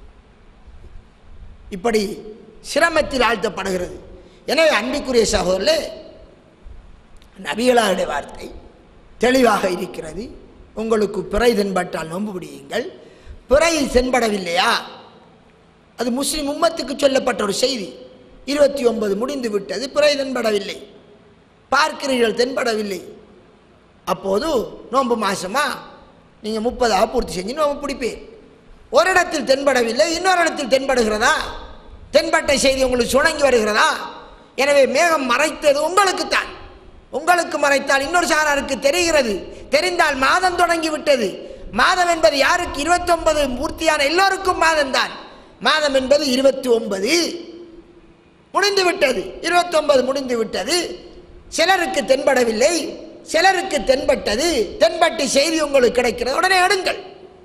இப்படி சிரமத்தில் ஆழ்த்தப்படுகிறது எனவே அன்பிற்குரிய சகோதரர்களே நபிகளாருடைய வார்த்தை தெளிவாக இருக்கிறது உங்களுக்கு பிறை தென்பட்டால் நோன்பு பிடியுங்கள் பிறை தென்படவில்லையா அது முஸ்லிம் உம்மத்துக்கு சொல்லப்பட்ட ஒரு செய்தி இருபத்தி ஒன்பது முடிந்து விட்டது பிறை தென்படவில்லை பார்க்கிறீர்கள் தென்படவில்லை அப்போது நோன்பு மாசமா நீங்கள் முப்பதாக பூர்த்தி செஞ்சு நோன்பு பிடிப்பேன் ஒரு இடத்தில் தென்படவில்லை இன்னொரு இடத்தில் தென்படுகிறதா தென்பட்ட செய்தி உங்களுக்கு சுணங்கி வருகிறதா எனவே மேகம் மறைத்தது உங்களுக்குத்தான் உங்களுக்கு மறைத்தால் இன்னொரு சாராருக்கு தெரிகிறது தெரிந்தால் மாதம் தொடங்கி விட்டது மாதம் என்பது யாருக்கு இருபத்தொன்பது பூர்த்தியான எல்லோருக்கும் மாதம் தான் மாதம் என்பது இருபத்தி ஒன்பது முடிந்து விட்டது இருபத்தொன்பது முடிந்து விட்டது சிலருக்கு தென்படவில்லை சிலருக்கு தென்பட்டது தென்பட்டு செய்தி உங்களுக்கு கிடைக்கிறது உடனே எடுங்கள்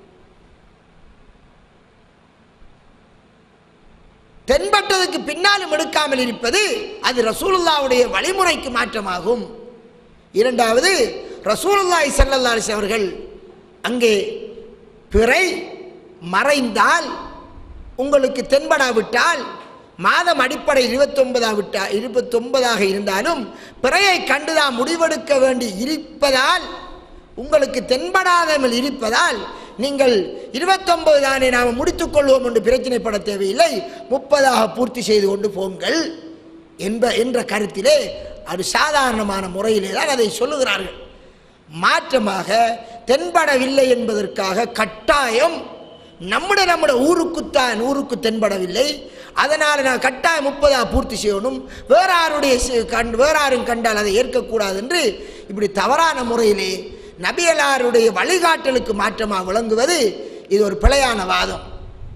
தென்பட்டதுக்கு பின்னாலும் எடுக்காமல் இருப்பது அது ரசூலுல்லாவுடைய வழிமுறைக்கு மாற்றமாகும் இரண்டாவது ரசூலுல்லாஹி ஸல்லல்லாஹு அலைஹி அவர்கள் அங்கே பிறை மறைந்தால் உங்களுக்கு தென்படாவிட்டால் மாதம் அடிப்படை இருபத்தொன்பதா விட்டா இருபத்தொன்பதாக இருந்தாலும் பிறையை கண்டுதான் முடிவெடுக்க வேண்டி இருப்பதால் உங்களுக்கு தென்படாதமல் இருப்பதால் நீங்கள் இருபத்தொன்பது தானே நாம் முடித்துக்கொள்வோம் என்று பிரச்சனைப்பட தேவையில்லை முப்பதாக பூர்த்தி செய்து கொண்டு போங்கள் என்ப என்ற கருத்திலே அது சாதாரணமான முறையிலே தான் அதை சொல்லுகிறார்கள் மாற்றமாக தென்படவில்லை என்பதற்காக கட்டாயம் நம்முடைய நம்முடைய ஊருக்குத்தான் ஊருக்கு தென்படவில்லை அதனால் நான் கட்டாயம் முப்பதா பூர்த்தி செய்யணும் வேற யாருடைய சி- கண் வேற யாரும் கண்டால் அதை ஏற்கக்கூடாது என்று இப்படி தவறான முறையிலே நபியலாருடைய வழிகாட்டலுக்கு மாற்றமாக விளங்குவது இது ஒரு பிழையான வாதம்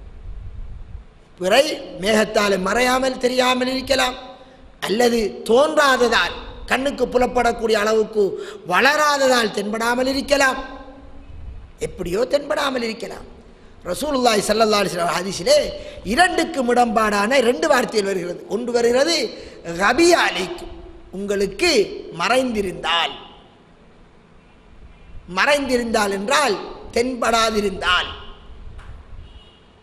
பிறை மேகத்தால் மறையாமல் தெரியாமல் இருக்கலாம் அல்லது தோன்றாததால் கண்ணுக்கு புலப்படக்கூடிய அளவுக்கு வளராததால் தென்படாமல் இருக்கலாம் எப்படியோ தென்படாமல் இருக்கலாம் ரசூலுல்லாஹி ஸல்லல்லாஹு அலைஹி வஸல்லம் ஹதீஸிலே இரண்டுக்கு முடம்பாடான ரெண்டு வார்த்தைகள் வருகிறது ஒன்று வருகிறது ரபி அலைக்கும் உங்களுக்கு மறைந்திருந்தால் மறைந்திருந்தால் என்றால் தென்படாதிருந்தால்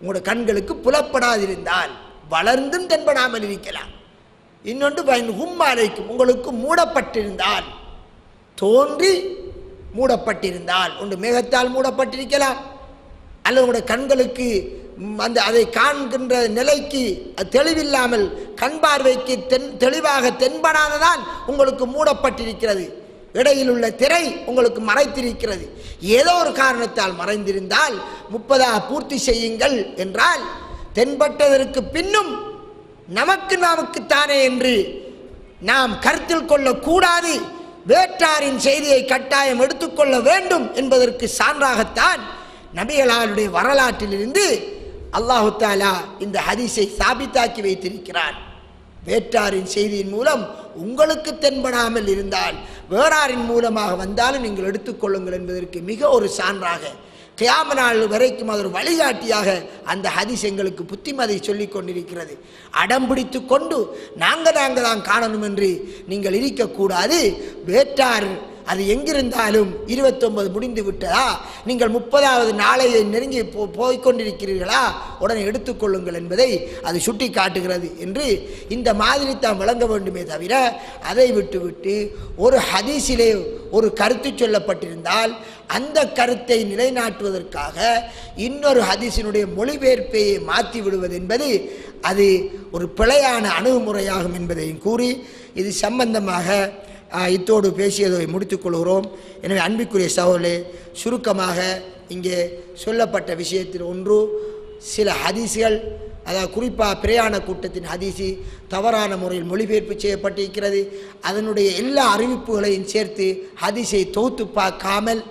உங்களோட கண்களுக்கு புலப்படாதிருந்தால் வளர்ந்தும் தென்படாமல் இருக்கலாம் இன்னொன்று பயன் ஹும்மாலைக்கும் உங்களுக்கு மூடப்பட்டிருந்தால் தோன்றி மூடப்பட்டிருந்தால் ஒன்று மேகத்தால் மூடப்பட்டிருக்கலாம் அல்லது உங்களுடைய கண்களுக்கு ம், அந்த அதை காண்கின்ற நிலைக்கு அது தெளிவில்லாமல் கண் பார்வைக்கு தென் தெளிவாக தென்படாததால் உங்களுக்கு மூடப்பட்டிருக்கிறது இடையில் உள்ள திரை உங்களுக்கு மறைத்திருக்கிறது ஏதோ ஒரு காரணத்தால் மறைந்திருந்தால் முப்பதாக பூர்த்தி செய்யுங்கள் என்றால் தென்பட்டதற்கு பின்னும் நமக்கு நமக்குத்தானே என்று நாம் கருத்தில் கொள்ளக்கூடாது வேற்றாரின் செய்தியை கட்டாயம் எடுத்துக்கொள்ள வேண்டும் என்பதற்கு சான்றாகத்தான் நபிகளாருடைய வரலாற்றிலிருந்து அல்லாஹு தாலா இந்த ஹதீஸை சாபித்தாக்கி வைத்திருக்கிறான் வேற்றாரின் செய்தியின் மூலம் உங்களுக்கு தென்படாமல் இருந்தால் வேறாரின் மூலமாக வந்தாலும் நீங்கள் எடுத்துக்கொள்ளுங்கள் என்பதற்கு மிக ஒரு சான்றாக கியாம நாள் வரைக்கும் அது ஒரு வழிகாட்டியாக அந்த ஹதீஸ் எங்களுக்கு புத்திமதி சொல்லிக் கொண்டிருக்கிறது அடம் பிடித்து கொண்டு நாங்கள் நாங்கள் தான் காணணும் என்று நீங்கள் இருக்கக்கூடாது வேற்றார் அது எங்கிருந்தாலும் இருபத்தொன்பது முடிந்து விட்டதா நீங்கள் முப்பதாவது நாளையை நெருங்கி போ போய்க்கொண்டிருக்கிறீர்களா உடனே எடுத்துக்கொள்ளுங்கள் என்பதை அது சுட்டி காட்டுகிறது என்று இந்த மாதிரி தான் விளங்க வேண்டுமே தவிர அதை விட்டுவிட்டு ஒரு ஹதீஸிலே ஒரு கருத்து சொல்லப்பட்டிருந்தால் அந்த கருத்தை நிலைநாட்டுவதற்காக இன்னொரு ஹதீஸினுடைய மொழிபெயர்ப்பை மாற்றி விடுவது என்பது அது ஒரு பிழையான அணுகுமுறையாகும் என்பதையும் கூறி இது சம்பந்தமாக ஆஹ், இத்தோடு பேசியதை முடித்துக் கொள்கிறோம் எனவே அன்பிற்குரிய சகோதரே சுருக்கமாக இங்கே சொல்லப்பட்ட விஷயத்தில் ஒன்று சில ஹதீஸ்கள் அதாவது குறிப்பாக பிரயாண கூட்டத்தின் ஹதீஸி தவறான முறையில் மொழிபெயர்ப்பு செய்யப்பட்டிருக்கிறது அதனுடைய எல்லா அறிவிப்புகளையும் சேர்த்து ஹதீஸை தொகுத்து பார்க்காமல்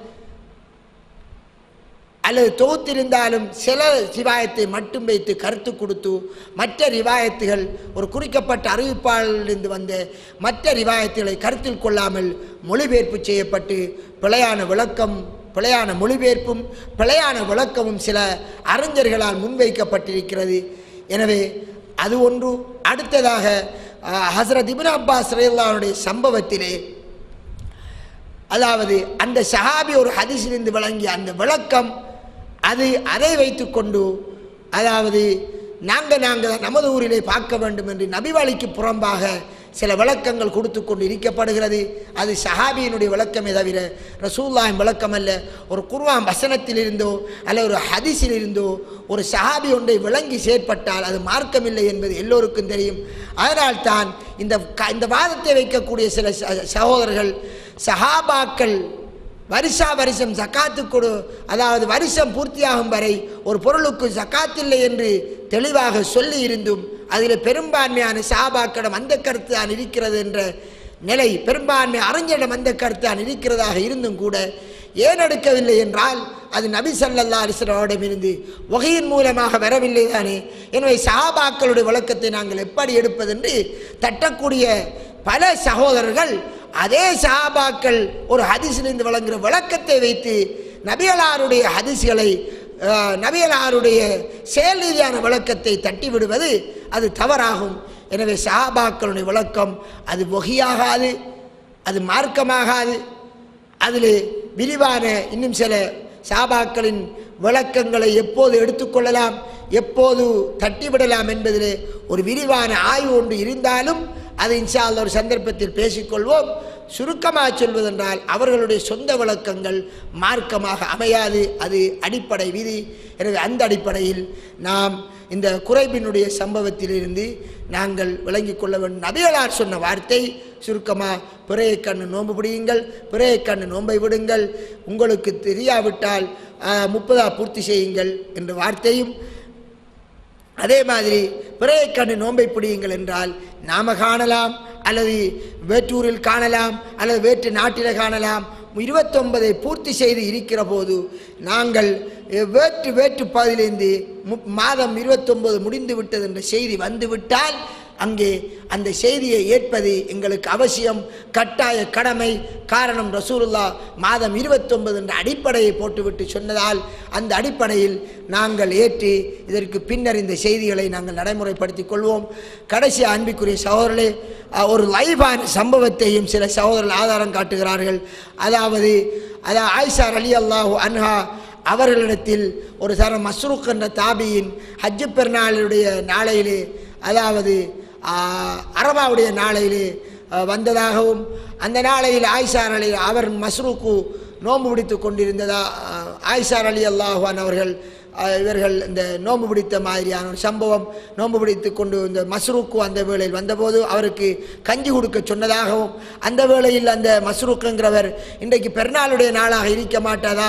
அல்லது தொகுத்திருந்தாலும் சில ரிவாயத்தை மட்டும் வைத்து கருத்து கொடுத்து மற்ற ரிவாயத்துகள் ஒரு குறிக்கப்பட்ட அறிவிப்பாளரிலிருந்து வந்த மற்ற ரிவாயத்துகளை கருத்தில் கொள்ளாமல் மொழிபெயர்ப்பு செய்யப்பட்டு பிழையான விளக்கம் பிழையான மொழிபெயர்ப்பும் பிழையான விளக்கமும் சில அறிஞர்களால் முன்வைக்கப்பட்டிருக்கிறது எனவே அது ஒன்று அடுத்ததாக அஹ், ஹஸ்ரத் இப்னு அப்பாஸ் ரயில்லாவுடைய சம்பவத்திலே அதாவது அந்த சஹாபி ஒரு ஹதீஸிலிருந்து வழங்கிய அந்த விளக்கம் அது அதை வைத்துக்கொண்டு அதாவது நாங்கள் நாங்கள் நமது ஊரிலே பார்க்க வேண்டும் என்று நபிவழிக்கு புறம்பாக சில விளக்கங்கள் கொடுத்து கொண்டு இருக்கப்படுகிறது அது சஹாபியினுடைய விளக்கமே தவிர ரசூல்லாயின் விளக்கம் அல்ல ஒரு குர்ஆன் வசனத்தில் இருந்தோ அல்ல ஒரு ஹதீஸில் இருந்தோ ஒரு சஹாபி ஒன்றை விளங்கி செயற்பட்டால் அது மார்க்கமில்லை என்பது எல்லோருக்கும் தெரியும் அதனால்தான் இந்த க- இந்த வாதத்தை வைக்கக்கூடிய சில ச- சகோதரர்கள் சஹாபாக்கள் வருஷா வருஷம் ஜக்காத்து கொடு அதாவது வருஷம் பூர்த்தியாகும் வரை ஒரு பொருளுக்கு ஜக்காத் இல்லை என்று தெளிவாக சொல்லி இருந்தும் அதில் பெரும்பான்மையான சஹாபாக்களிடம் அந்த கருத்து தான் இருக்கிறது என்ற நிலை பெரும்பான்மை அறிஞரிடம் அந்த கருத்து தான் இருக்கிறதாக இருந்தும் கூட ஏன் எடுக்கவில்லை என்றால் அது நபி ஸல்லல்லாஹு அலைஹி வஸல்லம் இருந்து வகையின் மூலமாக வரவில்லை தானே எனவே சஹாபாக்களுடைய விளக்கத்தை நாங்கள் எப்படி எடுப்பதென்று தட்டக்கூடிய பல சகோதரர்கள் அதே சஹாபாக்கள் ஒரு ஹதீஸிலிருந்து வழங்குகிற விளக்கத்தை வைத்து நபியலாருடைய ஹதீஸ்களை அஹ், நபியலாருடைய செயல் ரீதியான விளக்கத்தை தட்டி விடுவது அது தவறாகும் எனவே சஹாபாக்களுடைய விளக்கம் அது வகையாகாது அது மார்க்கமாகாது அதில் விரிவான இன்னும் சில சாபாக்களின் விளக்கங்களை எப்போது எடுத்துக்கொள்ளலாம் எப்போது தட்டிவிடலாம் என்பதிலே ஒரு விரிவான ஆய்வு ஒன்று இருந்தாலும் அதை இன்ஷா அல்லாஹ் ஒரு சந்தர்ப்பத்தில் பேசிக்கொள்வோம் சுருக்கமாக சொல்வதென்றால் அவர்களுடைய சொந்த விளக்கங்கள் மார்க்கமாக அமையாது அது அடிப்படை விதி எனவே அந்த அடிப்படையில் நாம் இந்த குறைபினுடைய சம்பவத்திலிருந்து நாங்கள் விளங்கிக் கொள்ள வேண்டும் நபிகளார் சொன்ன வார்த்தை சுருக்கமாக பிறையை கண்ணு நோன்பு பிடியுங்கள் பிறையை கண்ணு நோன்பை விடுங்கள் உங்களுக்கு தெரியாவிட்டால் ஆஹ், முப்பதா பூர்த்தி செய்யுங்கள் என்ற வார்த்தையும் அதே மாதிரி பிறையை கண்டு நோன்பை பிடியுங்கள் என்றால் நாம காணலாம் அல்லது வேற்றூரில் காணலாம் அல்லது வேற்று நாட்டில் காணலாம் இருபத்தொன்பதை பூர்த்தி செய்து இருக்கிற போது நாங்கள் அஹ், வேற்று வேற்று பகுதியிலிருந்து மு- மாதம் இருபத்தொன்பது முடிந்து விட்டது என்ற செய்தி வந்துவிட்டால் அங்கே அந்த செய்தியை ஏற்பது எங்களுக்கு அவசியம் கட்டாய கடமை காரணம் ரசூலுல்லா மாதம் இருபத்தொன்பது என்ற அடிப்படையை போட்டுவிட்டு சொன்னதால் அந்த அடிப்படையில் நாங்கள் ஏற்று இதற்கு பின்னர் இந்த செய்திகளை நாங்கள் நடைமுறைப்படுத்திக் கொள்வோம் கடைசி அன்பிற்குரிய சகோதரர்களே அஹ், ஒரு லைவான சம்பவத்தையும் சில சகோதரர்கள் ஆதாரம் காட்டுகிறார்கள் அதாவது அதாவது ஆயிஷா அலி அல்லாஹு அன்ஹா அவர்களிடத்தில் ஒரு சர மஸ்ரூக் என்ற தாபியின் ஹஜ்ஜு பெருநாளுடைய நாளையிலே அதாவது ஆ, அரபாவுடைய நாளையிலே ஆ, வந்ததாகவும் அந்த நாளையில் ஆயிஷார் அலி அவர் மஸ்ரூக்கு நோன்பு பிடித்து கொண்டிருந்ததா ஆ, ஆயிஷார் அலி அல்லாஹான் அவர்கள் ஆ, இவர்கள் இந்த நோன்பு பிடித்த மாதிரியான ஒரு சம்பவம் நோன்பு பிடித்து கொண்டு இந்த மஸ்ரூக்கு அந்த வேளையில் வந்தபோது அவருக்கு கஞ்சி கொடுக்க சொன்னதாகவும் அந்த வேளையில் அந்த மஸ்ரூக்குங்கிறவர் இன்றைக்கு பெருநாளுடைய நாளாக இருக்க மாட்டாதா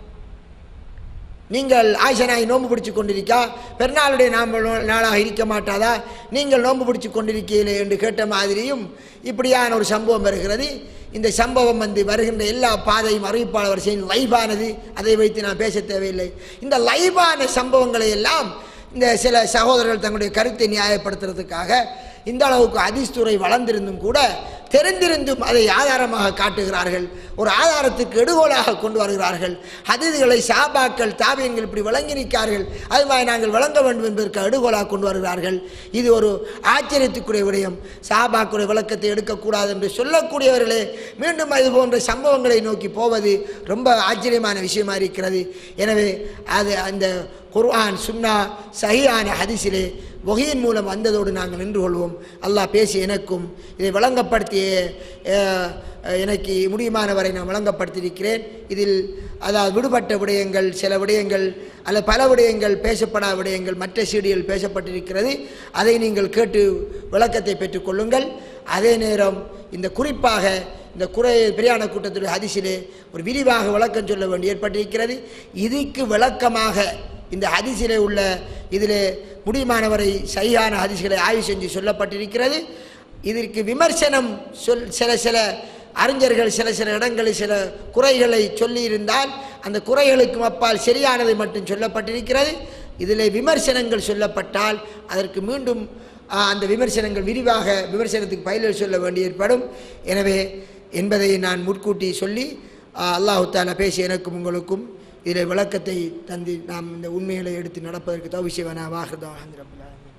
நீங்கள் ஆயிஷனாய் நோன்பு பிடிச்சு கொண்டிருக்கா பெருநாளுடைய நாம் நாளாக இருக்க மாட்டாதா நீங்கள் நோன்பு பிடிச்சு கொண்டிருக்கீங்களே என்று கேட்ட மாதிரியும் இப்படியான ஒரு சம்பவம் வருகிறது இந்த சம்பவம் வந்து வருகின்ற எல்லா பாதையும் அறிவிப்பாளர் செய்யும் லைவானது அதை வைத்து நான் பேச தேவையில்லை இந்த லைவான சம்பவங்களை எல்லாம் இந்த சில சகோதரர்கள் தங்களுடைய கருத்தை நியாயப்படுத்துறதுக்காக இந்த அளவுக்கு அதிஸ்துறை வளர்ந்திருந்தும் கூட தெரிந்திருந்தும் அதை ஆதாரமாக காட்டுகிறார்கள் ஒரு ஆதாரத்துக்கு எடுகோலாக கொண்டு வருகிறார்கள் ஹதீதுகளை சாபாக்கள் தாபியங்கள் இப்படி விளங்கி நிற்கார்கள் அது மாதிரி நாங்கள் விளங்க வேண்டும் என்பதற்கு எடுகோலாக கொண்டு வருகிறார்கள் இது ஒரு ஆச்சரியத்துக்குரிய விடயம் சாபாக்குடைய விளக்கத்தை எடுக்கக்கூடாது என்று சொல்லக்கூடியவர்களே மீண்டும் இது போன்ற சம்பவங்களை நோக்கி போவது ரொம்ப ஆச்சரியமான விஷயமா இருக்கிறது எனவே அது அந்த குர்ஆன் சுன்னா சஹியான ஹதீஸிலே வகையின் மூலம் வந்ததோடு நாங்கள் நின்று கொள்வோம் அல்லாஹ் பேசி எனக்கும் இதை விளங்கப்படுத்திய அஹ், எனக்கு முடியுமான வரை நான் விளங்கப்படுத்தியிருக்கிறேன் இதில் அதாவது விடுபட்ட விடயங்கள் சில விடயங்கள் அல்ல பல விடயங்கள் பேசப்படாத விடயங்கள் மற்ற சீடியில் பேசப்பட்டிருக்கிறது அதை நீங்கள் கேட்டு விளக்கத்தை பெற்றுக்கொள்ளுங்கள் அதே நேரம் இந்த குறிப்பாக இந்த குறை பிரியாண கூட்டத்துடைய ஹதிசிலே ஒரு விரிவாக விளக்கம் சொல்ல வேண்டி ஏற்பட்டிருக்கிறது இதுக்கு விளக்கமாக இந்த ஹதிசிலே உள்ள இதிலே முடியுமானவரை சரியான ஹதிஸ்களை ஆய்வு செஞ்சு சொல்லப்பட்டிருக்கிறது இதற்கு விமர்சனம் சொல் சில சில அறிஞர்கள் சில சில இடங்களில் சில குறைகளை சொல்லியிருந்தால் அந்த குறைகளுக்கும் அப்பால் சரியானதை மட்டும் சொல்லப்பட்டிருக்கிறது இதில் விமர்சனங்கள் சொல்லப்பட்டால் அதற்கு மீண்டும் ஆ, அந்த விமர்சனங்கள் விரிவாக விமர்சனத்துக்கு பயிலில் சொல்ல வேண்டி ஏற்படும் எனவே என்பதை நான் முன்கூட்டி சொல்லி ஆ, அல்லாஹு தாலா பேசி எனக்கும் உங்களுக்கும் இதில் விளக்கத்தை தந்து நாம் இந்த உண்மைகளை எடுத்து நடப்பதற்கு தவிசிவனா வாஹிருதா அஹமதுல்லாஹி